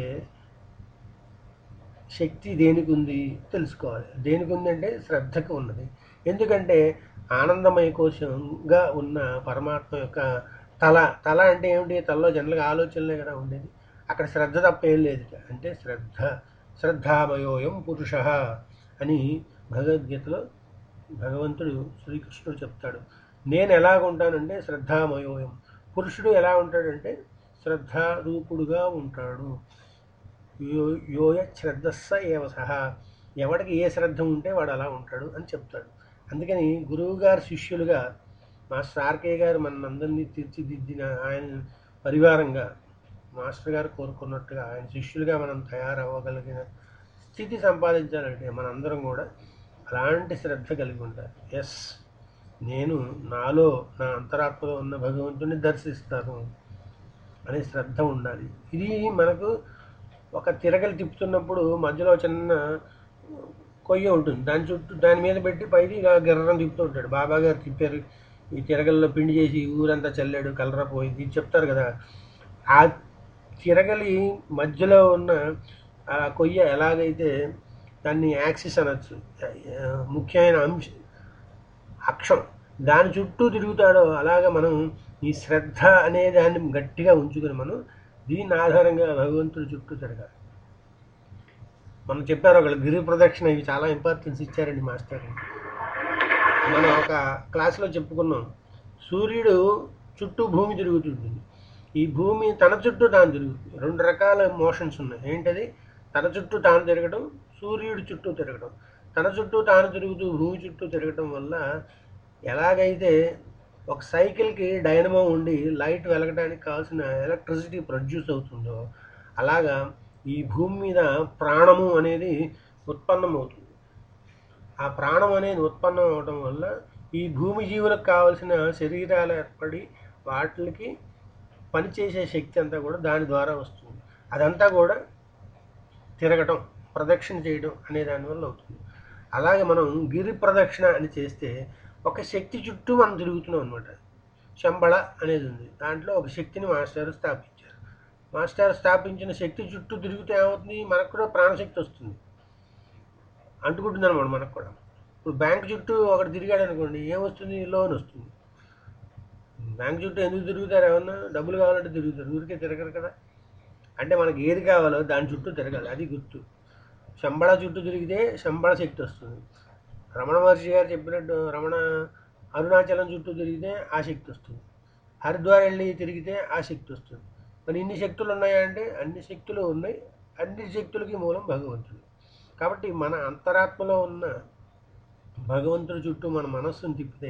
శక్తి దేనికి ఉంది తెలుసుకోవాలి దేనికి ఉంది అంటే శ్రద్ధకు ఉన్నది ఎందుకంటే ఆనందమయ కోశంగా ఉన్న పరమాత్మ యొక్క తల తల అంటే ఏమిటి తలలో జనరల్గా ఆలోచనలే కదా ఉండేది అక్కడ శ్రద్ధ తప్ప ఏం లేదు అంటే శ్రద్ధ శ్రద్ధామయోయం పురుష అని భగవద్గీతలో భగవంతుడు శ్రీకృష్ణుడు చెప్తాడు నేను ఎలాగ ఉంటానంటే శ్రద్ధామయోయం పురుషుడు ఎలా ఉంటాడంటే శ్రద్ధారూపుడుగా ఉంటాడు యో యోయ శ్రద్ధస్స ఏవ సహా ఎవడికి ఏ శ్రద్ధ ఉంటే వాడు అలా ఉంటాడు అని చెప్తాడు అందుకని గురువు గారి శిష్యులుగా మాస్టర్ ఆర్కే గారు మనందరినీ తీర్చిదిద్దిన ఆయన పరివారంగా మాస్టర్ గారు కోరుకున్నట్టుగా ఆయన శిష్యులుగా మనం తయారవ్వగలిగిన స్థితి సంపాదించాలంటే మనందరం కూడా అలాంటి శ్రద్ధ కలిగి ఉండాలి ఎస్ నేను నాలో నా అంతరాత్మలో ఉన్న భగవంతుని దర్శిస్తాను అనే శ్రద్ధ ఉండాలి ఇది మనకు ఒక తిరగలు తిప్పుతున్నప్పుడు మధ్యలో చిన్న కొయ్య ఉంటుంది దాని చుట్టూ దాని మీద పెట్టి పైకి ఇలా గిర్రం తిప్పుతూ ఉంటాడు బాబా గారు తిప్పారు ఈ తిరగల్లో పిండి చేసి ఊరంతా చల్లాడు కలరా పోయింది ఇది చెప్తారు కదా ఆ తిరగలి మధ్యలో ఉన్న ఆ కొయ్య ఎలాగైతే దాన్ని యాక్సిస్ అనొచ్చు ఆ, ముఖ్యమైన అంశ అక్షం దాని చుట్టూ తిరుగుతాడో అలాగ మనం ఈ శ్రద్ధ అనే దాన్ని గట్టిగా ఉంచుకుని మనం దీని ఆధారంగా భగవంతుడి చుట్టూ తిరగాలి మనం చెప్పారు ఒకళ్ళు గిరి ప్రదక్షిణ ఇవి చాలా ఇంపార్టెన్స్ ఇచ్చారండి మాస్టర్ మనం ఒక క్లాస్లో చెప్పుకున్నాం సూర్యుడు చుట్టూ భూమి తిరుగుతుంది ఈ భూమి తన చుట్టూ తాను తిరుగుతుంది రెండు రకాల మోషన్స్ ఉన్నాయి ఏంటది తన చుట్టూ తాను తిరగడం సూర్యుడి చుట్టూ తిరగడం తన చుట్టూ తాను తిరుగుతూ భూమి చుట్టూ తిరగడం వల్ల ఎలాగైతే ఒక సైకిల్కి డైనమో ఉండి లైట్ వెలగడానికి కావాల్సిన ఎలక్ట్రిసిటీ ప్రొడ్యూస్ అవుతుందో అలాగా ఈ భూమి మీద ప్రాణము అనేది ఉత్పన్నమవుతుంది ఆ ప్రాణం అనేది ఉత్పన్నం అవడం వల్ల ఈ భూమి జీవులకు కావలసిన శరీరాలు ఏర్పడి వాటికి పనిచేసే శక్తి అంతా కూడా దాని ద్వారా వస్తుంది అదంతా కూడా తిరగటం ప్రదక్షిణ చేయడం అనే దానివల్ల అవుతుంది అలాగే మనం గిరి ప్రదక్షిణ అని చేస్తే ఒక శక్తి చుట్టూ మనం తిరుగుతున్నాం అనమాట శంబళ అనేది ఉంది దాంట్లో ఒక శక్తిని మాస్టర్ స్థాపించారు మాస్టర్ స్థాపించిన శక్తి చుట్టూ తిరిగితే ఏమవుతుంది మనకు కూడా ప్రాణశక్తి వస్తుంది అంటుకుంటుంది అనమాట మనకు కూడా ఇప్పుడు బ్యాంక్ చుట్టూ ఒకటి తిరిగాడు అనుకోండి ఏమొస్తుంది లోన్ వస్తుంది బ్యాంక్ చుట్టూ ఎందుకు తిరుగుతారు ఏమన్నా డబ్బులు కావాలంటే తిరుగుతారు ఊరికే తిరగరు కదా అంటే మనకి ఏది కావాలో దాని చుట్టూ తిరగాలి అది గుర్తు శంబళ చుట్టూ తిరిగితే శంబళ శక్తి వస్తుంది రమణ మహర్షి గారు చెప్పినట్టు రమణ అరుణాచలం చుట్టూ తిరిగితే ఆ శక్తి వస్తుంది హరిద్వార్ వెళ్ళి తిరిగితే ఆ శక్తి వస్తుంది మరి ఇన్ని శక్తులు ఉన్నాయా అంటే అన్ని శక్తులు ఉన్నాయి అన్ని శక్తులకి మూలం భగవంతుడు కాబట్టి మన అంతరాత్మలో ఉన్న భగవంతుడి చుట్టూ మన మనస్సును తిప్పితే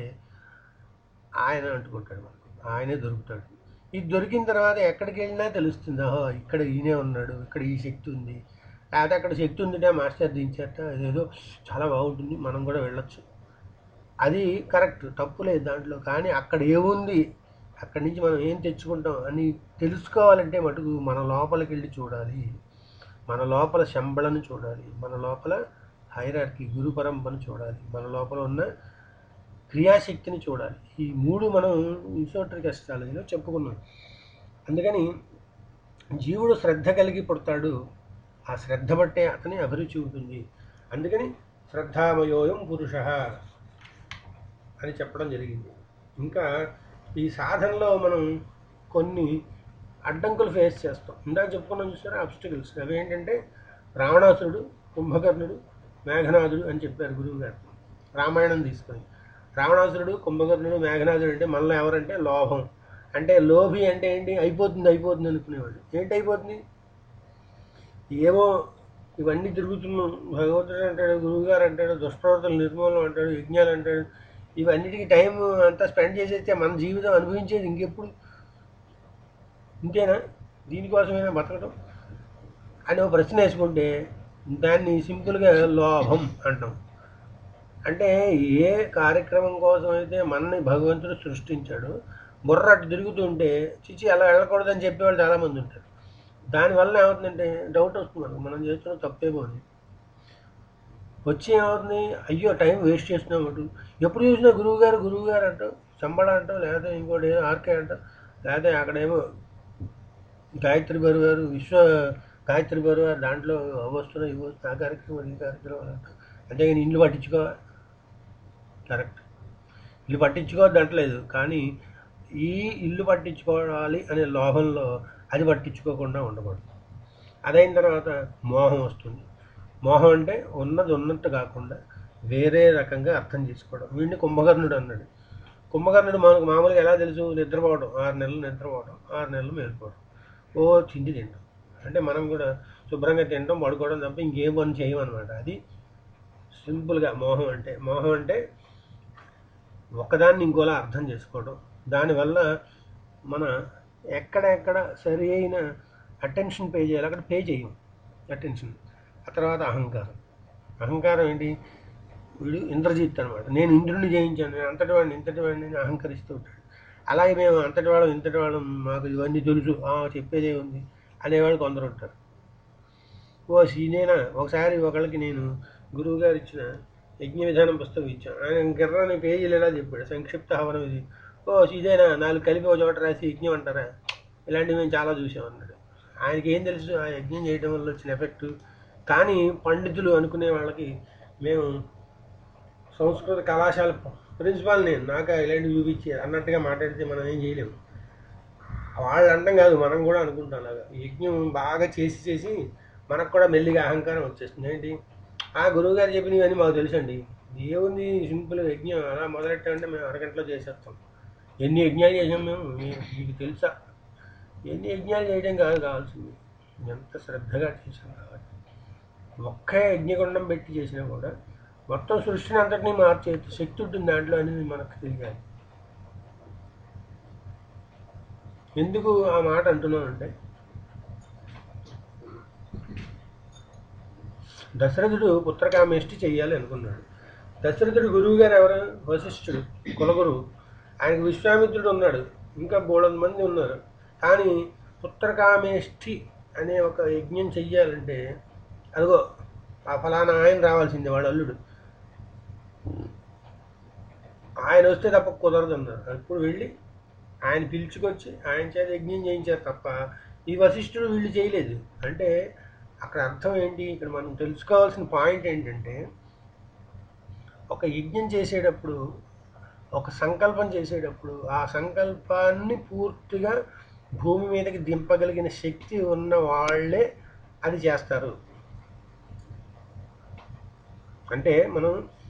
ఆయన అంటుకుంటాడు మనకు ఆయనే దొరుకుతాడు ఇది దొరికిన తర్వాత ఎక్కడికి వెళ్ళినా తెలుస్తుంది ఓహో ఇక్కడ ఈయనే ఉన్నాడు ఇక్కడ ఈ శక్తి ఉంది లేకపోతే అక్కడ శక్తి ఉందిటే మాస్టర్ దించేట అదేదో చాలా బాగుంటుంది మనం కూడా వెళ్ళొచ్చు అది కరెక్ట్ తప్పు లేదు దాంట్లో కానీ అక్కడ ఏముంది అక్కడి నుంచి మనం ఏం తెచ్చుకుంటాం అని తెలుసుకోవాలంటే మటుకు మన లోపలికి వెళ్ళి చూడాలి మన లోపల శంబళను చూడాలి మన లోపల హైరార్కి గురు పరంపరను చూడాలి మన లోపల ఉన్న క్రియాశక్తిని చూడాలి ఈ మూడు మనం ఇన్సోట్రిక్ అస్ట్రాలజీలో చెప్పుకున్నాం అందుకని జీవుడు శ్రద్ధ కలిగి పుడతాడు ఆ శ్రద్ధ బట్టే అతని అభిరుచి ఉంటుంది అందుకని శ్రద్ధామయోయం పురుష అని చెప్పడం జరిగింది ఇంకా ఈ సాధనలో మనం కొన్ని అడ్డంకులు ఫేస్ చేస్తాం ఇందాక చెప్పుకున్నాం చూసారా అబ్స్టికల్స్ అవి ఏంటంటే రావణాసురుడు కుంభకర్ణుడు మేఘనాథుడు అని చెప్పారు గురువు గారు రామాయణం తీసుకొని రావణాసురుడు కుంభకర్ణుడు మేఘనాథుడు అంటే మనలో ఎవరంటే లోభం అంటే లోభి అంటే ఏంటి అయిపోతుంది అయిపోతుంది అనుకునేవాడు ఏంటి అయిపోతుంది ఏమో ఇవన్నీ తిరుగుతున్నాం భగవంతుడు అంటాడు గురువుగారు అంటాడు దుష్ప్రవర్తన నిర్మూలన అంటాడు యజ్ఞాలు అంటాడు ఇవన్నిటికీ టైం అంతా స్పెండ్ చేసేస్తే మన జీవితం అనుభవించేది ఇంకెప్పుడు ఇంతేనా దీనికోసమైనా బతకడం అని ఒక ప్రశ్న వేసుకుంటే దాన్ని సింపుల్గా లోభం అంటాం అంటే ఏ కార్యక్రమం కోసం అయితే మనని భగవంతుడు సృష్టించాడు బుర్ర అటు తిరుగుతుంటే చిచి అలా వెళ్ళకూడదని చెప్పేవాళ్ళు చాలామంది ఉంటారు దానివల్ల ఏమవుతుందంటే డౌట్ వస్తుంది మనకు మనం చేస్తున్న తప్పేమో అని వచ్చి ఏమవుతుంది అయ్యో టైం వేస్ట్ చేస్తున్నాం అటు ఎప్పుడు చూసినా గురువు గారు గురువు గారు అంటాం చంబడ అంటాం లేకపోతే ఇంకోటి ఏదో ఆర్కే అంటాం లేకపోతే అక్కడేమో గాయత్రి బరువారు విశ్వ గాయత్రి బరువారు దాంట్లో అవి వస్తున్నాయి ఇవి వస్తున్నాయి ఆ కార్యక్రమం ఈ కార్యక్రమం అంటాం అంతేగాని ఇల్లు పట్టించుకో కరెక్ట్ ఇల్లు పట్టించుకోవద్దు అంటలేదు కానీ ఈ ఇల్లు పట్టించుకోవాలి అనే లోభంలో అది పట్టించుకోకుండా ఉండకూడదు అదైన తర్వాత మోహం వస్తుంది మోహం అంటే ఉన్నది ఉన్నట్టు కాకుండా వేరే రకంగా అర్థం చేసుకోవడం వీడిని కుంభకర్ణుడు అన్నాడు కుంభకర్ణుడు మనకు మామూలుగా ఎలా తెలుసు నిద్రపోవడం ఆరు నెలలు నిద్రపోవడం ఆరు నెలలు మేలుకోవడం ఓ తిండి తింటాం అంటే మనం కూడా శుభ్రంగా తినడం పడుకోవడం తప్ప ఇంకేం పని చేయమన్నమాట అది సింపుల్గా మోహం అంటే మోహం అంటే ఒకదాన్ని ఇంకోలా అర్థం చేసుకోవడం దానివల్ల మన ఎక్కడెక్కడ సరి అయిన అటెన్షన్ పే చేయాలి అక్కడ పే చేయం అటెన్షన్ ఆ తర్వాత అహంకారం అహంకారం ఏంటి వీడు ఇంద్రజిత్ అనమాట నేను ఇంద్రుడిని జయించాను నేను అంతటి వాడిని ఇంతటి వాడిని అని అహంకరిస్తూ ఉంటాడు అలాగే మేము అంతటి వాళ్ళం ఇంతటి వాళ్ళం మాకు ఇవన్నీ తెలుసు ఆ, చెప్పేదే ఉంది అనేవాళ్ళు కొందరు ఉంటారు ఓ సీనేనా ఒకసారి ఒకళ్ళకి నేను గురువు గారు ఇచ్చిన యజ్ఞ విధానం పుస్తకం ఇచ్చాను ఆయన గిర్రాని పేజీలు ఎలా చెప్పాడు సంక్షిప్త హవనం ఇది ఓ ఇదేనా నాలుగు కలిపి ఒక చోట రాసి యజ్ఞం అంటారా ఇలాంటివి మేము చాలా చూసాం అన్నాడు ఆయనకి ఏం తెలుసు ఆ యజ్ఞం చేయడం వల్ల వచ్చిన ఎఫెక్ట్ కానీ పండితులు అనుకునే వాళ్ళకి మేము సంస్కృత కళాశాల ప్రిన్సిపాల్ నేను నాకు ఇలాంటివి చూపించి అన్నట్టుగా మాట్లాడితే మనం ఏం చేయలేము వాళ్ళు అంటాం కాదు మనం కూడా అనుకుంటాం అలాగా ఈ యజ్ఞం బాగా చేసి చేసి మనకు కూడా మెల్లిగా అహంకారం వచ్చేస్తుంది ఏంటి ఆ గురువు గారు చెప్పినవన్నీ మాకు తెలుసండి ఏముంది సింపుల్ యజ్ఞం అలా మొదలెట్టామంటే మేము అరగంటలో చేసేస్తాం ఎన్ని యజ్ఞాలు చేసాం మేము మీ- మీకు తెలుసా ఎన్ని యజ్ఞాలు చేయడం కాదు కావాల్సింది ఎంత శ్రద్ధగా చేసాం కాబట్టి ఒక్క యజ్ఞగుండం పెట్టి చేసినా కూడా మొత్తం సృష్టిని అంతటినీ మార్చే శక్తి ఉంటుంది దాంట్లో అనేది మనకు తెలియాలి ఎందుకు ఆ మాట అంటున్నానంటే దశరథుడు పుత్రకామేష్టి చెయ్యాలి అనుకున్నాడు దశరథుడు గురువు గారు ఎవరు వశిష్ఠుడు కులగురువు ఆయనకు విశ్వామిత్రుడు ఉన్నాడు ఇంకా బోళంది మంది ఉన్నారు కానీ పుత్రకామేష్టి అనే ఒక యజ్ఞం చెయ్యాలంటే అదిగో ఆ ఫలానా ఆయన రావాల్సిందే వాడు అల్లుడు ఆయన వస్తే తప్ప కుదరదు అన్నారు అప్పుడు వెళ్ళి ఆయన పిలుచుకొచ్చి ఆయన చేత యజ్ఞం చేయించారు తప్ప ఈ వశిష్ఠుడు వీళ్ళు చేయలేదు అంటే అక్కడ అర్థం ఏంటి ఇక్కడ మనం తెలుసుకోవాల్సిన పాయింట్ ఏంటంటే ఒక యజ్ఞం చేసేటప్పుడు ఒక సంకల్పం చేసేటప్పుడు ఆ సంకల్పాన్ని పూర్తిగా భూమి మీదకి దింపగలిగిన శక్తి ఉన్న వాళ్ళే అది చేస్తారు అంటే మనం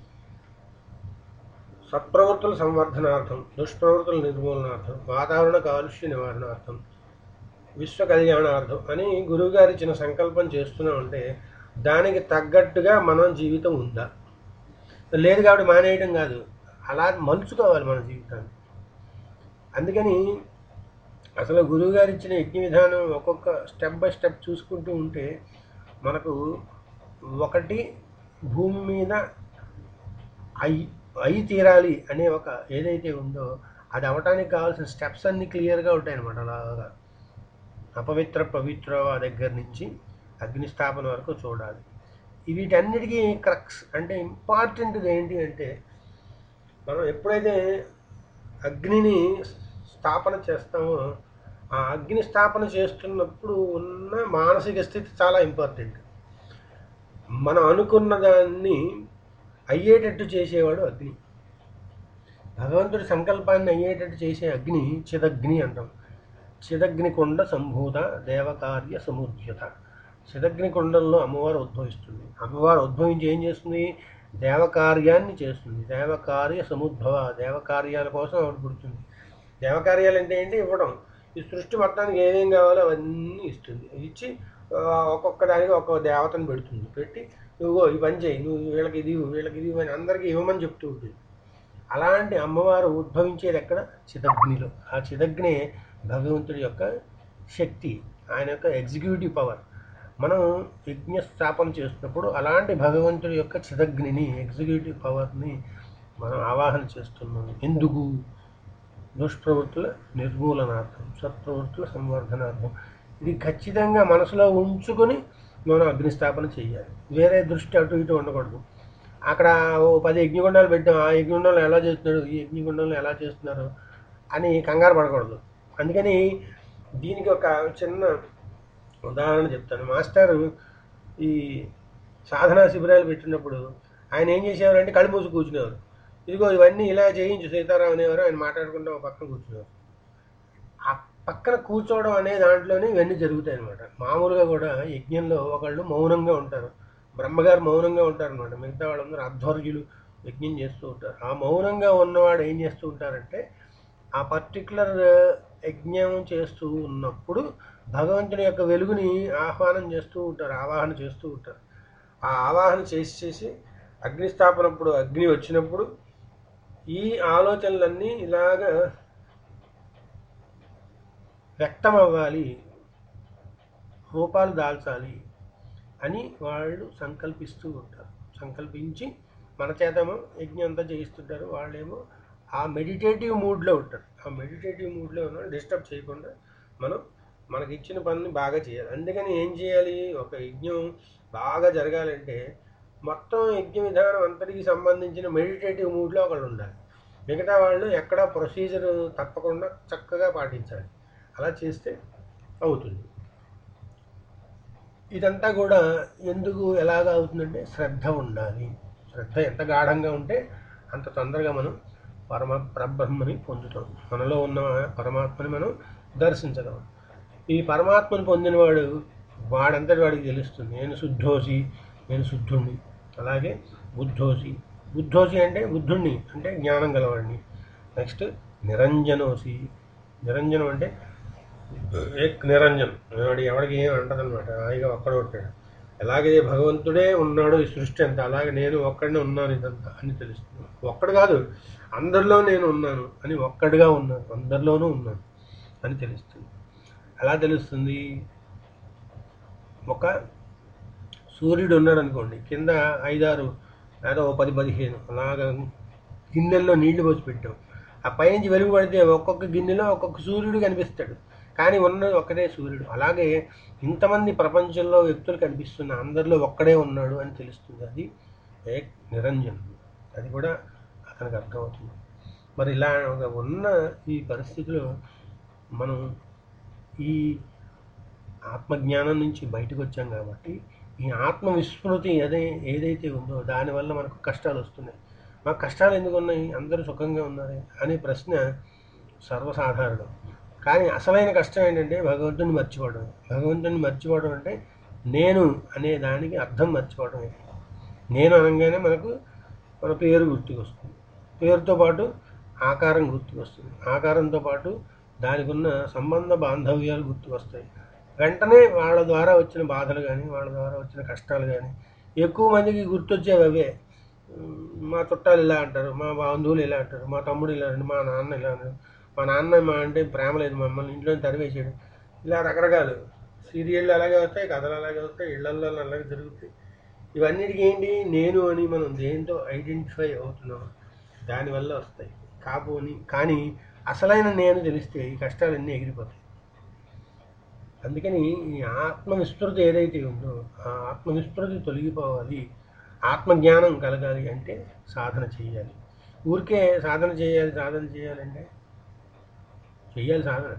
సత్ప్రవృత్తుల సంవర్ధనార్థం దుష్ప్రవృత్తుల నిర్మూలనార్థం వాతావరణ కాలుష్య నివారణార్థం విశ్వ కళ్యాణార్థం అని గురువుగారు ఇచ్చిన సంకల్పం చేస్తున్నామంటే దానికి తగ్గట్టుగా మన జీవితం ఉందా లేదు కాబట్టి మానేయడం కాదు అలా మలుచుకోవాలి మన జీవితాన్ని అందుకని అసలు గురువుగారు ఇచ్చిన యజ్ఞ విధానం ఒక్కొక్క స్టెప్ బై స్టెప్ చూసుకుంటూ ఉంటే మనకు ఒకటి భూమి మీద అయి అయి తీరాలి అనే ఒక ఏదైతే ఉందో అది అవటానికి కావాల్సిన స్టెప్స్ అన్నీ క్లియర్గా ఉంటాయి అనమాట అలాగా అపవిత్ర పవిత్ర దగ్గర నుంచి అగ్నిస్థాపన వరకు చూడాలి వీటన్నిటికీ క్రక్స్ అంటే ఇంపార్టెంట్ ఏంటి అంటే మనం ఎప్పుడైతే అగ్నిని స్థాపన చేస్తామో ఆ అగ్ని స్థాపన చేస్తున్నప్పుడు ఉన్న మానసిక స్థితి చాలా ఇంపార్టెంట్ మనం అనుకున్న దాన్ని అయ్యేటట్టు చేసేవాడు అగ్ని భగవంతుడి సంకల్పాన్ని అయ్యేటట్టు చేసే అగ్ని చిదగ్ని అంటాం చిదగ్ని కొండ సంభూత దేవకార్య సముద్యత చిదగ్ని కొండల్లో అమ్మవారు ఉద్భవిస్తుంది అమ్మవారు ఉద్భవించి ఏం చేస్తుంది దేవకార్యాన్ని చేస్తుంది దేవకార్య సముద్భవ దేవకార్యాల కోసం ఆవిడ పుడుతుంది దేవకార్యాలు అంటే ఏంటి ఇవ్వడం ఈ సృష్టి మొత్తానికి ఏమేం కావాలో అవన్నీ ఇస్తుంది ఇచ్చి ఆ, ఒక్కొక్క దానికి ఒక్కొక్క దేవతను పెడుతుంది పెట్టి నువ్వు ఈ పని చేయి నువ్వు వీళ్ళకి ఇది ఇవ్వు, వీళ్ళకి ఇది ఇవ్వు అని అందరికీ ఇవ్వమని చెప్తూ ఉంటుంది అలాంటి అమ్మవారు ఉద్భవించేది ఎక్కడ చిదగ్నిలో ఆ చిదగ్నే భగవంతుడి యొక్క శక్తి ఆయన యొక్క ఎగ్జిక్యూటివ్ పవర్ మనం యజ్ఞ స్థాపన చేస్తున్నప్పుడు అలాంటి భగవంతుడి యొక్క చిదగ్నిని ఎగ్జిక్యూటివ్ పవర్ని మనం ఆవాహన చేస్తున్నాం ఎందుకు దుష్ప్రవృత్తుల నిర్మూలనార్థం సత్ప్రవృత్తుల సంవర్ధనార్థం ఇది ఖచ్చితంగా మనసులో ఉంచుకొని మనం అగ్నిస్థాపన చేయాలి వేరే దృష్టి అటు ఇటు ఉండకూడదు అక్కడ ఓ పది యజ్ఞగుండాలు పెట్టాం ఆ యజ్ఞగుండంలో ఎలా చేస్తున్నాడు ఈ యజ్ఞగుండంలో ఎలా చేస్తున్నారు అని కంగారు పడకూడదు అందుకని దీనికి ఒక చిన్న ఉదాహరణ చెప్తాను మాస్టర్ ఈ సాధనా శిబిరాలు పెట్టినప్పుడు ఆయన ఏం చేసేవారంటే కళ్ళు మూసి కూర్చునేవారు ఇదిగో ఇవన్నీ ఇలా చేయించు సీతారాం అనేవారు ఆయన మాట్లాడుకుంటూ ఒక పక్కన కూర్చునేవారు ఆ పక్కన కూర్చోవడం అనే దాంట్లోనే ఇవన్నీ జరుగుతాయి అనమాట మామూలుగా కూడా యజ్ఞంలో ఒకళ్ళు మౌనంగా ఉంటారు బ్రహ్మగారు మౌనంగా ఉంటారు అనమాట మిగతా వాళ్ళందరూ అధ్వర్యులు యజ్ఞం చేస్తూ ఉంటారు ఆ మౌనంగా ఉన్నవాడు ఏం చేస్తూ ఉంటారంటే ఆ పర్టికులర్ యజ్ఞం చేస్తూ ఉన్నప్పుడు భగవంతుని యొక్క వెలుగుని ఆహ్వానం చేస్తూ ఉంటారు ఆవాహన చేస్తూ ఉంటారు ఆ ఆవాహన చేసి చేసి అగ్నిస్థాపనప్పుడు అగ్ని వచ్చినప్పుడు ఈ ఆలోచనలన్నీ ఇలాగా వ్యక్తం అవ్వాలి రూపాలు దాల్చాలి అని వాళ్ళు సంకల్పిస్తూ ఉంటారు సంకల్పించి మన చేతేమో యజ్ఞం అంతా చేయిస్తుంటారు వాళ్ళేమో ఆ మెడిటేటివ్ మూడ్లో ఉంటారు ఆ మెడిటేటివ్ మూడ్లో ఉన్న డిస్టర్బ్ చేయకుండా మనం మనకి ఇచ్చిన పనిని బాగా చేయాలి అందుకని ఏం చేయాలి ఒక యజ్ఞం బాగా జరగాలంటే మొత్తం యజ్ఞ విధానం అంతటికి సంబంధించిన మెడిటేటివ్ మూడ్లో ఒకళ్ళు ఉండాలి మిగతా వాళ్ళు ఎక్కడ ప్రొసీజర్ తప్పకుండా చక్కగా పాటించాలి అలా చేస్తే అవుతుంది ఇదంతా కూడా ఎందుకు ఎలాగ అవుతుందంటే శ్రద్ధ ఉండాలి శ్రద్ధ ఎంత గాఢంగా ఉంటే అంత తొందరగా మనం పరమ పరబ్రహ్మని పొందుతాం మనలో ఉన్న పరమాత్మని మనం దర్శించగలం ఈ పరమాత్మని పొందినవాడు వాడంతటి వాడికి తెలుస్తుంది నేను శుద్ధోసి నేను శుద్ధుణ్ణి అలాగే బుద్ధోసి బుద్ధోసి అంటే బుద్ధుణ్ణి అంటే జ్ఞానం గలవాడిని నెక్స్ట్ నిరంజనోసి నిరంజనం అంటే ఏక్ నిరంజన్ వాడు ఎవడికి ఏం అంటదనమాట హాయిగా ఒక్కడు ఉంటాడు ఎలాగే భగవంతుడే ఉన్నాడు ఈ సృష్టి అంతా అలాగే నేను ఒక్కడినే ఉన్నాను ఇదంతా అని తెలుస్తుంది ఒక్కడు కాదు అందరిలో నేను ఉన్నాను అని ఒక్కడిగా ఉన్నాను అందరిలోనూ ఉన్నాను అని తెలుస్తుంది ఎలా తెలుస్తుంది ఒక సూర్యుడు ఉన్నాడు అనుకోండి కింద ఐదారు లేదా ఓ పది పదిహేను అలాగా గిన్నెల్లో నీళ్లు పోసి పెట్టాం ఆ పైనుంచి వెలుగు పడితే ఒక్కొక్క గిన్నెలో ఒక్కొక్క సూర్యుడు కనిపిస్తాడు కానీ ఉన్నది ఒక్కడే సూర్యుడు అలాగే ఇంతమంది ప్రపంచంలో వ్యక్తులు కనిపిస్తున్న అందరిలో ఒక్కడే ఉన్నాడు అని తెలుస్తుంది అది ఏక్ నిరంజన్ అది కూడా అతనికి అర్థమవుతుంది మరి ఇలా ఒక ఉన్న ఈ పరిస్థితిలో మనం ఈ ఆత్మజ్ఞానం నుంచి బయటకు వచ్చాం కాబట్టి ఈ ఆత్మ విస్మృతి అదే ఏదైతే ఉందో దానివల్ల మనకు కష్టాలు వస్తున్నాయి మాకు కష్టాలు ఎందుకు ఉన్నాయి అందరూ సుఖంగా ఉన్నారే అనే ప్రశ్న సర్వసాధారణం కానీ అసలైన కష్టం ఏంటంటే భగవంతుని మర్చిపోవడం భగవంతుని మర్చిపోవడం అంటే నేను అనే దానికి అర్థం మర్చిపోవడమే నేను అనగానే మనకు మన పేరు గుర్తుకొస్తుంది పేరుతో పాటు ఆకారం గుర్తుకొస్తుంది ఆకారంతో పాటు దానికి ఉన్న సంబంధ బాంధవ్యాలు గుర్తుకొస్తాయి వెంటనే వాళ్ళ ద్వారా వచ్చిన బాధలు కానీ వాళ్ళ ద్వారా వచ్చిన కష్టాలు కానీ ఎక్కువ మందికి గుర్తొచ్చేవి అవే ఉమ్, మా చుట్టాలు ఇలా అంటారు మా బంధువులు ఇలా అంటారు మా తమ్ముడు ఇలా అంటారు మా నాన్న ఇలా అన్నారు మా నాన్న మా అంటే ప్రేమ లేదు మమ్మల్ని ఇంట్లో తరివేసాడు ఇలా రకరకాలు సీరియళ్ళు అలాగే వస్తాయి కథలు అలాగే వస్తాయి ఇళ్లల్లో అలాగే జరుగుతాయి ఇవన్నిటికీ ఏంటి నేను అని మనం దేంతో ఐడెంటిఫై అవుతున్నాం దానివల్ల వస్తాయి కాపోని కానీ అసలైన నేను తెలిస్తే ఈ కష్టాలన్నీ ఎగిరిపోతాయి అందుకని ఈ ఆత్మ విస్మృతి ఏదైతే ఉందో ఆ ఆత్మ విస్మృతి తొలగిపోవాలి ఆత్మజ్ఞానం కలగాలి అంటే సాధన చేయాలి ఊరికే సాధన చేయాలి సాధన చేయాలంటే చెయ్యాలి సాధన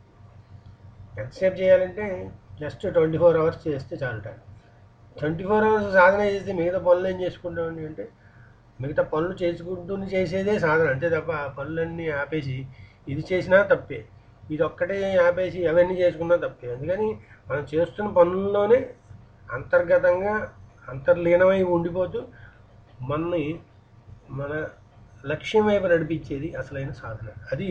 ఎంతసేపు చేయాలంటే జస్ట్ ట్వంటీ ఫోర్ అవర్స్ చేస్తే చాలట ట్వంటీ ఫోర్ అవర్స్ సాధన చేస్తే మిగతా పనులు ఏం చేసుకుంటామండి అంటే మిగతా పనులు చేసుకుంటూ చేసేదే సాధన అంతే తప్ప ఆ పనులన్నీ ఆపేసి ఇది చేసినా తప్పే ఇది ఒక్కటే ఆపేసి అవన్నీ చేసుకున్నా తప్పే అందుకని మనం చేస్తున్న పనుల్లోనే అంతర్గతంగా అంతర్లీనమై ఉండిపోతూ మనని మన లక్ష్యం వైపు నడిపించేది అసలైన సాధన అది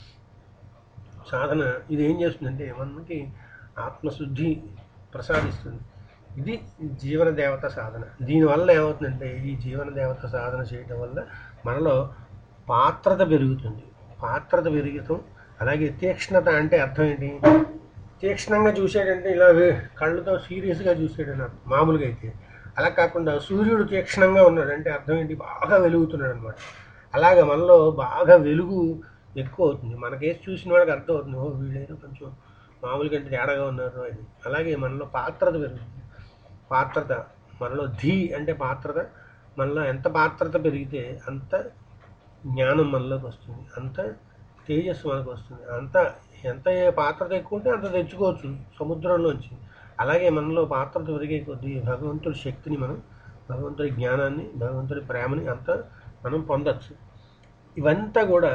సాధన ఇది ఏం చేస్తుందంటే మనకి ఆత్మశుద్ధి ప్రసాదిస్తుంది ఇది జీవన దేవత సాధన దీనివల్ల ఏమవుతుందంటే ఈ జీవన దేవత సాధన చేయటం వల్ల మనలో పాత్రత పెరుగుతుంది పాత్రత పెరుగుతాం అలాగే తీక్ష్ణత అంటే అర్థం ఏంటి తీక్ష్ణంగా చూసాడంటే ఇలా వే- కళ్ళతో సీరియస్గా చూసాడని అర్థం మామూలుగా అయితే అలా కాకుండా సూర్యుడు తీక్ష్ణంగా ఉన్నాడు అంటే అర్థం ఏంటి బాగా వెలుగుతున్నాడు అనమాట అలాగే మనలో బాగా వెలుగు ఎక్కువ అవుతుంది మనకేసి చూసిన వాడికి అర్థం అవుతుంది ఓ వీళ్ళేదో కొంచెం మామూలు కంటే తేడాగా ఉన్నారు అని అలాగే మనలో పాత్రత పెరుగుతుంది పాత్రత మనలో ధీ అంటే పాత్రత మనలో ఎంత పాత్రత పెరిగితే అంత జ్ఞానం మనలోకి వస్తుంది అంత తేజస్సు మనకు వస్తుంది అంత ఎంత ఏ పాత్రత ఎక్కువ ఉంటే అంత తెచ్చుకోవచ్చు సముద్రంలోంచి అలాగే మనలో పాత్రత పెరిగే కొద్దీ భగవంతుడి శక్తిని మనం భగవంతుడి జ్ఞానాన్ని భగవంతుడి ప్రేమని అంత మనం పొందచ్చు ఇవంతా కూడా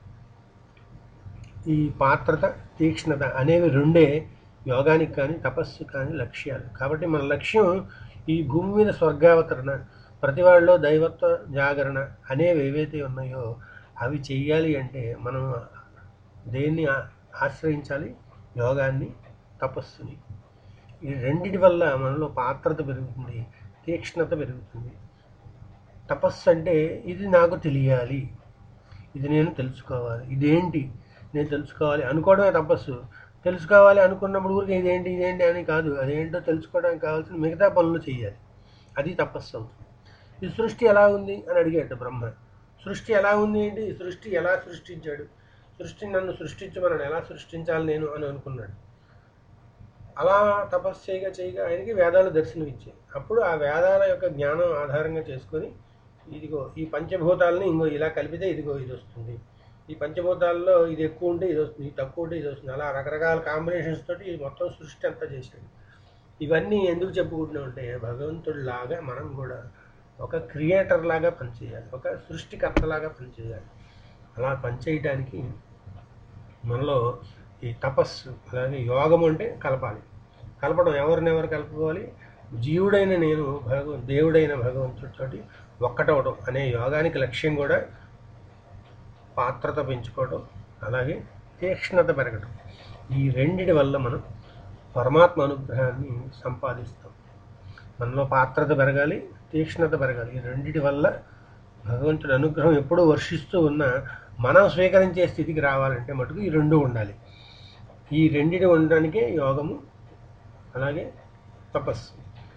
ఈ పాత్రత తీక్ష్ణత అనేవి రెండే యోగానికి కానీ తపస్సు కానీ లక్ష్యాలు కాబట్టి మన లక్ష్యం ఈ భూమి మీద స్వర్గావతరణ ప్రతి వాళ్ళలో దైవత్వ జాగరణ అనేవి ఏవైతే ఉన్నాయో అవి చెయ్యాలి అంటే మనం దేన్ని ఆ- ఆశ్రయించాలి యోగాన్ని తపస్సుని ఈ రెండిటి వల్ల మనలో పాత్రత పెరుగుతుంది తీక్ష్ణత పెరుగుతుంది తపస్సు అంటే ఇది నాకు తెలియాలి ఇది నేను తెలుసుకోవాలి ఇదేంటి నేను తెలుసుకోవాలి అనుకోవడమే తపస్సు తెలుసుకోవాలి అనుకున్నప్పుడు ఊరికి ఇదేంటి ఇదేంటి అని కాదు అదేంటో తెలుసుకోవడానికి కావాల్సిన మిగతా పనులు చేయాలి అది తపస్సు అవుతుంది ఈ సృష్టి ఎలా ఉంది అని అడిగాడు బ్రహ్మ సృష్టి ఎలా ఉంది ఏంటి ఈ సృష్టి ఎలా సృష్టించాడు సృష్టిని నన్ను సృష్టించమని ఎలా సృష్టించాలి నేను అని అనుకున్నాడు అలా తపస్సు చేయగా చేయగా ఆయనకి వేదాలు దర్శనం ఇచ్చాయి అప్పుడు ఆ వేదాల యొక్క జ్ఞానం ఆధారంగా చేసుకొని ఇదిగో ఈ పంచభూతాలని ఇంకో ఇలా కలిపితే ఇదిగో ఇది వస్తుంది ఈ పంచభూతాల్లో ఇది ఎక్కువ ఉంటే ఇది వస్తుంది ఇది తక్కువ ఉంటే ఇది వస్తుంది అలా రకరకాల కాంబినేషన్స్ తోటి ఈ మొత్తం సృష్టి అంతా చేశాడు ఇవన్నీ ఎందుకు చెప్పుకుంటున్నాం అంటే భగవంతుడిలాగా మనం కూడా ఒక క్రియేటర్ లాగా పనిచేయాలి ఒక సృష్టికర్తలాగా పనిచేయాలి అలా పనిచేయటానికి మనలో ఈ తపస్సు అలాగే యోగం అంటే కలపాలి కలపడం ఎవరినెవరు కలుపుకోవాలి జీవుడైన నేను భగవ దేవుడైన భగవంతుడితోటి ఒక్కటవడం అనే యోగానికి లక్ష్యం కూడా పాత్రత పెంచుకోవడం అలాగే తీక్ష్ణత పెరగడం ఈ రెండిటి వల్ల మనం పరమాత్మ అనుగ్రహాన్ని సంపాదిస్తాం మనలో పాత్రత పెరగాలి తీక్ష్ణత పెరగాలి ఈ రెండిటి వల్ల భగవంతుడి అనుగ్రహం ఎప్పుడూ వర్షిస్తూ ఉన్నా మనం స్వీకరించే స్థితికి రావాలంటే మటుకు ఈ రెండు ఉండాలి ఈ రెండిటి ఉండడానికే యోగము అలాగే తపస్సు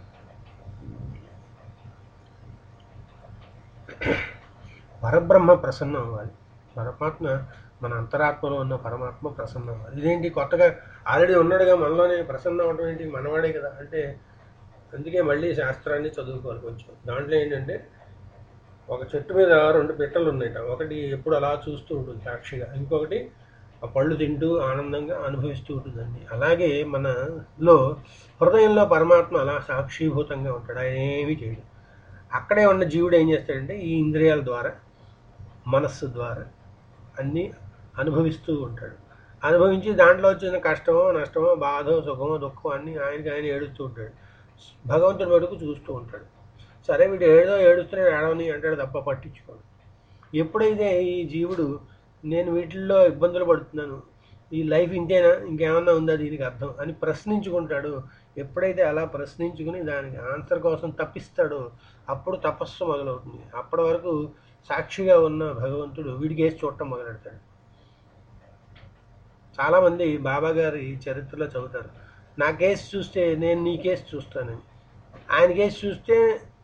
పరబ్రహ్మ ప్రసన్నం అవ్వాలి పరమాత్మ మన అంతరాత్మలో ఉన్న పరమాత్మ ప్రసన్నం అవ్వాలి ఇదేంటి కొత్తగా ఆల్రెడీ ఉన్నాడుగా మనలోనే ప్రసన్నం అవడం ఏంటి మనవాడే కదా అంటే అందుకే మళ్ళీ శాస్త్రాన్ని చదువుకోవాలి కొంచెం దాంట్లో ఏంటంటే ఒక చెట్టు మీద రెండు పిట్టలు ఉన్నాయట ఒకటి ఎప్పుడు అలా చూస్తూ ఉంటుంది సాక్షిగా ఇంకొకటి ఆ పళ్ళు తింటూ ఆనందంగా అనుభవిస్తూ ఉంటుందండి అలాగే మనలో హృదయంలో పరమాత్మ అలా సాక్షిభూతంగా ఉంటాడు ఆయన ఏమీ చేయడు అక్కడే ఉన్న జీవుడు ఏం చేస్తాడంటే ఈ ఇంద్రియాల ద్వారా మనస్సు ద్వారా అన్నీ అనుభవిస్తూ ఉంటాడు అనుభవించి దాంట్లో వచ్చిన కష్టమో నష్టమో బాధో సుఖమో దుఃఖమో అన్నీ ఆయనకి ఆయన ఏడుస్తూ ఉంటాడు భగవంతుడి మటుకు చూస్తూ ఉంటాడు సరే వీడు ఏదో ఏడుస్తున్నాడు ఏడవని అంటాడు తప్ప పట్టించుకోడు ఎప్పుడైతే ఈ జీవుడు నేను వీటిల్లో ఇబ్బందులు పడుతున్నాను ఈ లైఫ్ ఇంతేనా ఇంకేమన్నా ఉందా దీనికి అర్థం అని ప్రశ్నించుకుంటాడు ఎప్పుడైతే అలా ప్రశ్నించుకుని దానికి ఆన్సర్ కోసం తప్పిస్తాడో అప్పుడు తపస్సు మొదలవుతుంది అప్పటి వరకు సాక్షిగా ఉన్న భగవంతుడు వీడికి వేసి చూడటం మొదలెడతాడు చాలామంది బాబా గారి చరిత్రలో చదువుతారు నా కేసు చూస్తే నేను నీ కేసు చూస్తానని ఆయన కేసు చూస్తే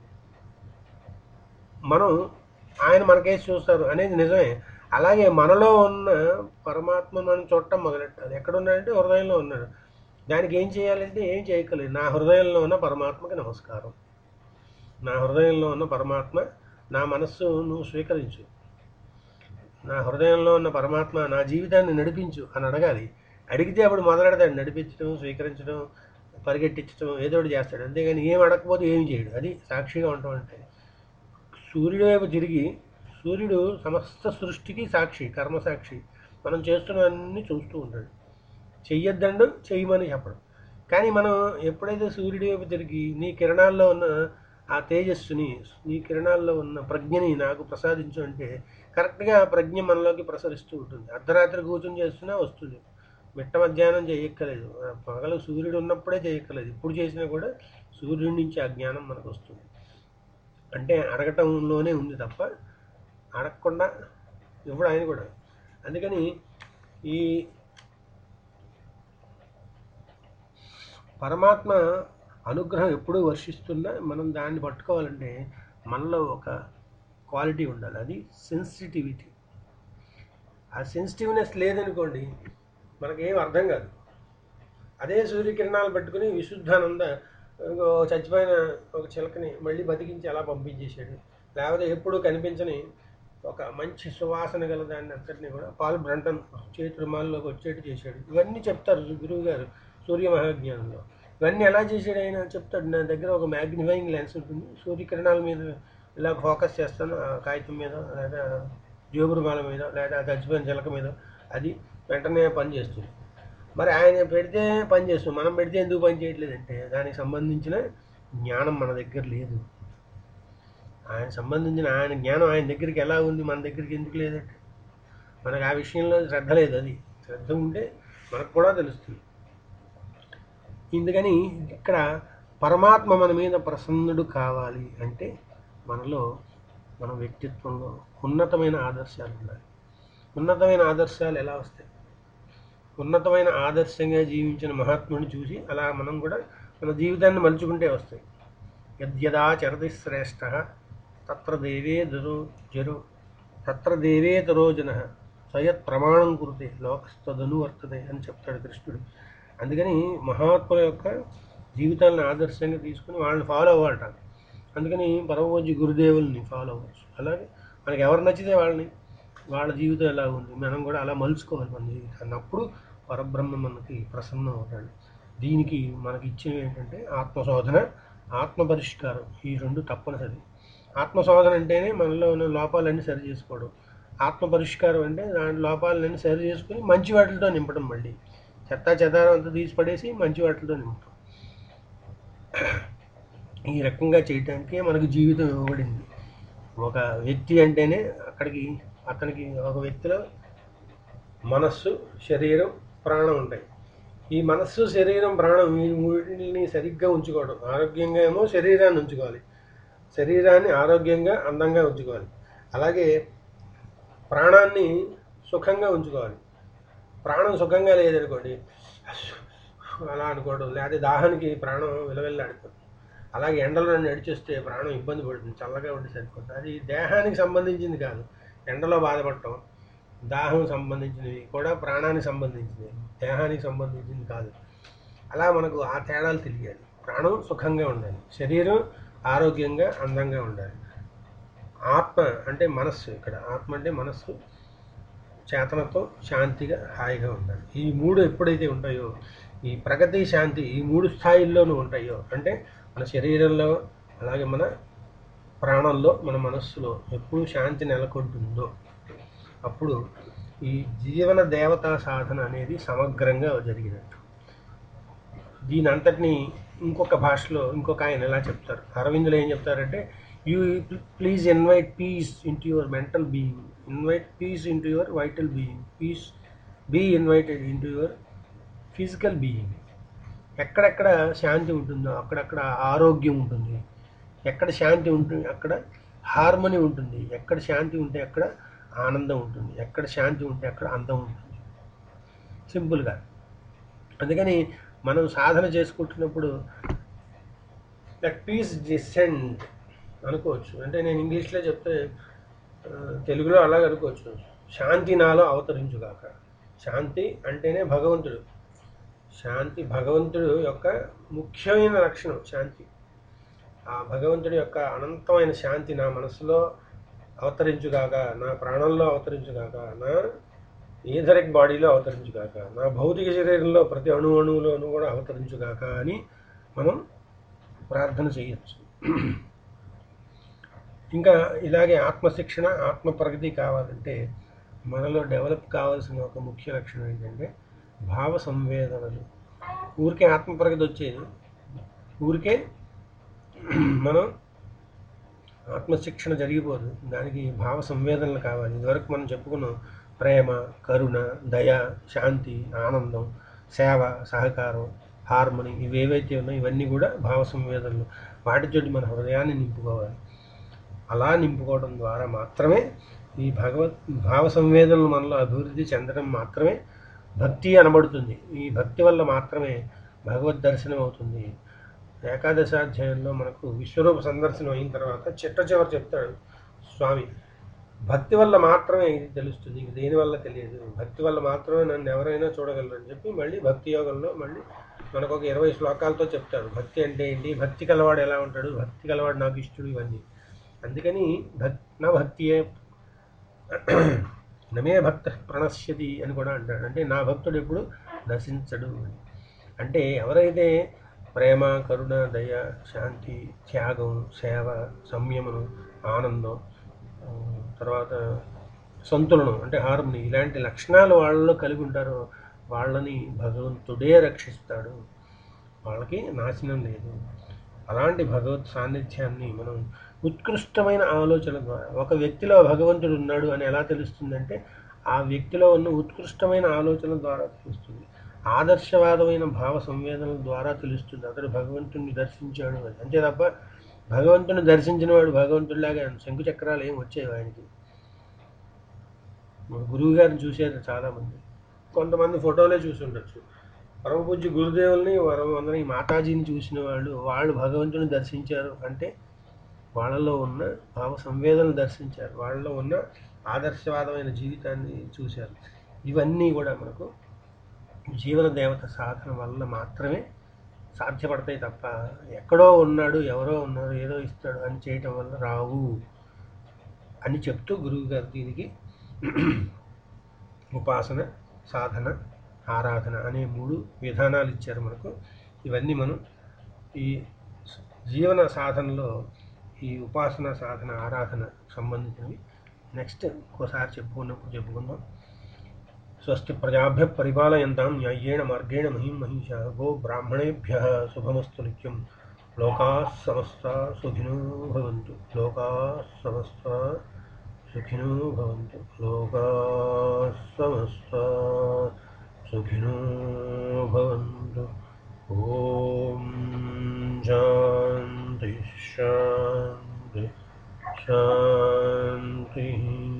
మనం ఆయన మన కేసు చూస్తారు అనేది నిజమే అలాగే మనలో ఉన్న పరమాత్మ మనం చూడటం మొదలెట్టాలి ఎక్కడ ఉన్నాడంటే హృదయంలో ఉన్నాడు దానికి ఏం చేయాలంటే ఏం చేయగలేదు నా హృదయంలో ఉన్న పరమాత్మకి నమస్కారం నా హృదయంలో ఉన్న పరమాత్మ నా మనస్సు నువ్వు స్వీకరించు నా హృదయంలో ఉన్న పరమాత్మ నా జీవితాన్ని నడిపించు అని అడగాలి అడిగితే అప్పుడు మొదలెడతాడు నడిపించడం స్వీకరించడం పరిగెట్టించడం ఏదో ఒకటి చేస్తాడు అంతేగాని ఏం అడగకపోతే ఏం చేయడు అది సాక్షిగా ఉండటం అంటే సూర్యుడి వైపు తిరిగి సూర్యుడు సమస్త సృష్టికి సాక్షి కర్మసాక్షి మనం చేస్తున్నవన్నీ చూస్తూ ఉంటాడు చెయ్యొద్దండు చెయ్యమని చెప్పడం కానీ మనం ఎప్పుడైతే సూర్యుడి వైపు తిరిగి నీ కిరణాల్లో ఉన్న ఆ తేజస్సుని నీ కిరణాల్లో ఉన్న ప్రజ్ఞని నాకు ప్రసాదించు అంటే కరెక్ట్గా ఆ ప్రజ్ఞ మనలోకి ప్రసరిస్తూ ఉంటుంది అర్ధరాత్రి కూర్చొని చేస్తున్నా వస్తుంది మిట్ట మధ్యాహ్నం చేయక్కలేదు ఆ పగలు సూర్యుడు ఉన్నప్పుడే చేయక్కలేదు ఇప్పుడు చేసినా కూడా సూర్యుడి నుంచి ఆ జ్ఞానం మనకు వస్తుంది అంటే అడగటంలోనే ఉంది తప్ప అడగకుండా ఇప్పుడు ఆయన కూడా అందుకని ఈ పరమాత్మ అనుగ్రహం ఎప్పుడూ వర్షిస్తున్నా మనం దాన్ని పట్టుకోవాలంటే మనలో ఒక క్వాలిటీ ఉండాలి అది సెన్సిటివిటీ ఆ సెన్సిటివ్నెస్ లేదనుకోండి మనకేం అర్థం కాదు అదే సూర్యకిరణాలు పట్టుకుని విశుద్ధానంద ఇంకో చచ్చిపోయిన ఒక చిలకని మళ్ళీ బతికించి అలా పంపించేశాడు లేకపోతే ఎప్పుడూ కనిపించని ఒక మంచి సువాసన గల దాన్ని అంతటిని కూడా పాల్ బ్రంటన్ చేతి రుమాల్లోకి వచ్చేట్టు చేశాడు ఇవన్నీ చెప్తారు గురువు గారు సూర్య మహాజ్ఞానంలో ఇవన్నీ ఎలా చేశాడు ఆయన చెప్తాడు నా దగ్గర ఒక మ్యాగ్నిఫైయింగ్ లెన్స్ ఉంటుంది సూర్యకిరణాల మీద ఇలా ఫోకస్ చేస్తాను ఆ కాగితం మీద లేదా జోగురుమాల మీద లేదా ఆ చచ్చిపోయిన చిలక మీద అది వెంటనే పని చేస్తుంది మరి ఆయన పెడితే పని చేస్తుంది మనం పెడితే ఎందుకు పని చేయట్లేదంటే దానికి సంబంధించిన జ్ఞానం మన దగ్గర లేదు ఆయన సంబంధించిన ఆయన జ్ఞానం ఆయన దగ్గరికి ఎలా ఉంది మన దగ్గరికి ఎందుకు లేదంటే మనకు ఆ విషయంలో శ్రద్ధ లేదు అది శ్రద్ధ ఉంటే మనకు కూడా తెలుస్తుంది అందుకని ఇక్కడ పరమాత్మ మన మీద ప్రసన్నుడు కావాలి అంటే మనలో మన వ్యక్తిత్వంలో ఉన్నతమైన ఆదర్శాలు ఉండాలి ఉన్నతమైన ఆదర్శాలు ఎలా వస్తాయి ఉన్నతమైన ఆదర్శంగా జీవించిన మహాత్ముని చూసి అలా మనం కూడా మన జీవితాన్ని మలుచుకుంటే వస్తాయి యద్యదా చరతి శ్రేష్ఠ తత్ర దేవే దరో జరు తత్ర దేవే తరో జన సయత్ ప్రమాణం కురితే లోకస్తదను వర్తతే అని చెప్తాడు కృష్ణుడు అందుకని మహాత్ముల యొక్క జీవితాలను ఆదర్శంగా తీసుకుని వాళ్ళని ఫాలో అవ్వాలట అందుకని పరమోజి గురుదేవుల్ని ఫాలో అవ్వచ్చు అలాగే మనకి ఎవరు నచ్చితే వాళ్ళని వాళ్ళ జీవితం ఎలా ఉంది మనం కూడా అలా మలుచుకోవాలి మన జీవితాన్ని అప్పుడు పరబ్రహ్మ మనకి ప్రసన్నం అవుతాడు దీనికి మనకి ఇచ్చేవి ఏంటంటే ఆత్మశోధన ఆత్మ పరిష్కారం ఈ రెండు తప్పనిసరి ఆత్మశోధన అంటేనే మనలో ఉన్న లోపాలన్నీ సరి చేసుకోవడం ఆత్మ పరిష్కారం అంటే దాని లోపాలన్నీ సరి చేసుకుని మంచి వాటితో నింపడం మళ్ళీ చెత్త చెదారం అంతా తీసి పడేసి మంచి వాటితో నింపడం ఈ రకంగా చేయటానికే మనకు జీవితం ఇవ్వబడింది ఒక వ్యక్తి అంటేనే అక్కడికి అతనికి ఒక వ్యక్తిలో మనస్సు శరీరం ప్రాణం ఉంటాయి ఈ మనస్సు శరీరం ప్రాణం ఈ మూడింటిని సరిగ్గా ఉంచుకోవడం ఆరోగ్యంగా ఏమో శరీరాన్ని ఉంచుకోవాలి శరీరాన్ని ఆరోగ్యంగా అందంగా ఉంచుకోవాలి అలాగే ప్రాణాన్ని సుఖంగా ఉంచుకోవాలి ప్రాణం సుఖంగా లేదనుకోండి అలా అనుకోవడం లేకపోతే దాహానికి ప్రాణం విలవిల్లాడిపోతుంది అలాగే ఎండలో నడిచేస్తే ప్రాణం ఇబ్బంది పడుతుంది చల్లగా ఉండి సరిపోతుంది అది దేహానికి సంబంధించింది కాదు ఎండలో బాధపడటం దాహం సంబంధించినవి కూడా ప్రాణానికి సంబంధించినవి దేహానికి సంబంధించింది కాదు అలా మనకు ఆ తేడాలు తెలియాలి ప్రాణం సుఖంగా ఉండాలి శరీరం ఆరోగ్యంగా అందంగా ఉండాలి ఆత్మ అంటే మనస్సు ఇక్కడ ఆత్మ అంటే మనస్సు చేతనతో శాంతిగా హాయిగా ఉండాలి ఈ మూడు ఎప్పుడైతే ఉంటాయో ఈ ప్రగతి శాంతి ఈ మూడు స్థాయిల్లోనూ ఉంటాయో అంటే మన శరీరంలో అలాగే మన ప్రాణంలో మన మనస్సులో ఎప్పుడు శాంతి నెలకొంటుందో అప్పుడు ఈ జీవన దేవతా సాధన అనేది సమగ్రంగా జరిగినట్టు దీని అంతటిని ఇంకొక భాషలో ఇంకొక ఆయన ఎలా చెప్తారు అరవిందులు ఏం చెప్తారంటే you please invite peace into your mental being invite peace into your vital being peace be invited into your physical being ఎక్కడెక్కడ శాంతి ఉంటుందో అక్కడక్కడ ఆరోగ్యం ఉంటుంది ఎక్కడ శాంతి ఉంటుంది అక్కడ హార్మనీ ఉంటుంది ఎక్కడ శాంతి ఉంటే అక్కడ ఆనందం ఉంటుంది ఎక్కడ శాంతి ఉంటే అక్కడ అందం ఉంటుంది సింపుల్గా అందుకని మనం సాధన చేసుకుంటున్నప్పుడు దట్ పీస్ డిసెండ్ అనుకోవచ్చు అంటే నేను ఇంగ్లీష్లో చెప్తే ఆ, తెలుగులో అలాగ అనుకోవచ్చు శాంతి నాలో అవతరించుగాక శాంతి అంటేనే భగవంతుడు శాంతి భగవంతుడు యొక్క ముఖ్యమైన లక్షణం శాంతి ఆ భగవంతుడి యొక్క అనంతమైన శాంతి నా మనసులో అవతరించుగాక నా ప్రాణంలో అవతరించుగాక నా ఈథరిక్ బాడీలో అవతరించుగాక నా భౌతిక శరీరంలో ప్రతి అణు అణువులోనూ కూడా అవతరించుగాక అని మనం ప్రార్థన చేయొచ్చు ఇంకా ఇలాగే ఆత్మశిక్షణ ఆత్మ ప్రగతి కావాలంటే మనలో డెవలప్ కావాల్సిన ఒక ముఖ్య లక్షణం ఏంటంటే భావ సంవేదనలు ఊరికే ఆత్మ ప్రగతి వచ్చేది ఊరికే మనం ఆత్మశిక్షణ జరిగిపోదు దానికి భావ సంవేదనలు కావాలి ఇదివరకు మనం చెప్పుకున్నాం ప్రేమ కరుణ దయ శాంతి ఆనందం సేవ సహకారం హార్మనీ ఇవి ఏవైతే ఉన్నాయో ఇవన్నీ కూడా భావ సంవేదనలు వాటితోటి మన హృదయాన్ని నింపుకోవాలి అలా నింపుకోవడం ద్వారా మాత్రమే ఈ భగవత్ భావ సంవేదనలు మనలో అభివృద్ధి చెందడం మాత్రమే భక్తి అనబడుతుంది ఈ భక్తి వల్ల మాత్రమే భగవద్ దర్శనం అవుతుంది ఏకాదశాధ్యాయంలో మనకు విశ్వరూప సందర్శనం అయిన తర్వాత చిట్ట చివరి చెప్తాడు స్వామి భక్తి వల్ల మాత్రమే ఇది తెలుస్తుంది ఇంక దేనివల్ల తెలియదు భక్తి వల్ల మాత్రమే నన్ను ఎవరైనా చూడగలరు అని చెప్పి మళ్ళీ భక్తి యోగంలో మళ్ళీ మనకు ఒక ఇరవై శ్లోకాలతో చెప్తాడు భక్తి అంటే ఏంటి భక్తి కలవాడు ఎలా ఉంటాడు భక్తి కలవాడు నాకు ఇష్టడు ఇవన్నీ అందుకని భక్ నా భక్తియే నమే భక్త ప్రణశ్యతి అని కూడా అంటాడు అంటే నా భక్తుడు ఎప్పుడు నశించడు అని అంటే ఎవరైతే ప్రేమ కరుణ దయ శాంతి త్యాగం సేవ సంయమనం ఆనందం ఆ, తర్వాత సంతులనం అంటే హార్మనీ ఇలాంటి లక్షణాలు వాళ్ళలో కలిగి ఉంటారో వాళ్ళని భగవంతుడే రక్షిస్తాడు వాళ్ళకి నాశనం లేదు అలాంటి భగవత్ సాన్నిధ్యాన్ని మనం ఉత్కృష్టమైన ఆలోచన ద్వారా ఒక వ్యక్తిలో భగవంతుడు ఉన్నాడు అని ఎలా తెలుస్తుందంటే ఆ వ్యక్తిలో ఉన్న ఉత్కృష్టమైన ఆలోచన ద్వారా తెలుస్తుంది ఆదర్శవాదమైన భావ సంవేదనల ద్వారా తెలుస్తుంది అతడు భగవంతుడిని దర్శించాడు అని అంతే తప్ప భగవంతుని దర్శించిన వాడు భగవంతుడిలాగా శంకు చక్రాలు ఏం వచ్చేవి ఆయనకి మన గురువు గారిని చూసేది చాలామంది కొంతమంది ఫోటోలే చూసి ఉండొచ్చు పరమ పూజ్య గురుదేవుల్ని వరం అందరి మాతాజీని చూసిన వాళ్ళు వాళ్ళు భగవంతుని దర్శించారు అంటే వాళ్ళలో ఉన్న భావ సంవేదనలు దర్శించారు వాళ్ళలో ఉన్న ఆదర్శవాదమైన జీవితాన్ని చూశారు ఇవన్నీ కూడా మనకు జీవన దేవత సాధన వల్ల మాత్రమే సాధ్యపడతాయి తప్ప ఎక్కడో ఉన్నాడు ఎవరో ఉన్నారు ఏదో ఇస్తాడు అని చేయటం వల్ల రావు అని చెప్తూ గురువు గారు దీనికి ఉపాసన సాధన ఆరాధన అనే మూడు విధానాలు ఇచ్చారు మనకు ఇవన్నీ మనం ఈ జీవన సాధనలో ఈ ఉపాసన సాధన ఆరాధన సంబంధించినవి నెక్స్ట్ ఇంకోసారి చెప్పుకున్నప్పుడు చెప్పుకుందాం స్వస్తి ప్రజాభ్య పరిపాలయంతాం న్యాయేణ మార్గేణ మహిం మహిషా గో బ్రాహ్మణేభ్య శుభమస్తు నిత్యం లోకా సమస్త సుఖినో భవంతు లోకా సమస్త సుఖినో భవంతు లోకా సమస్త సుఖినో భవంతు ఓం శాంతి శాంతి శాంతి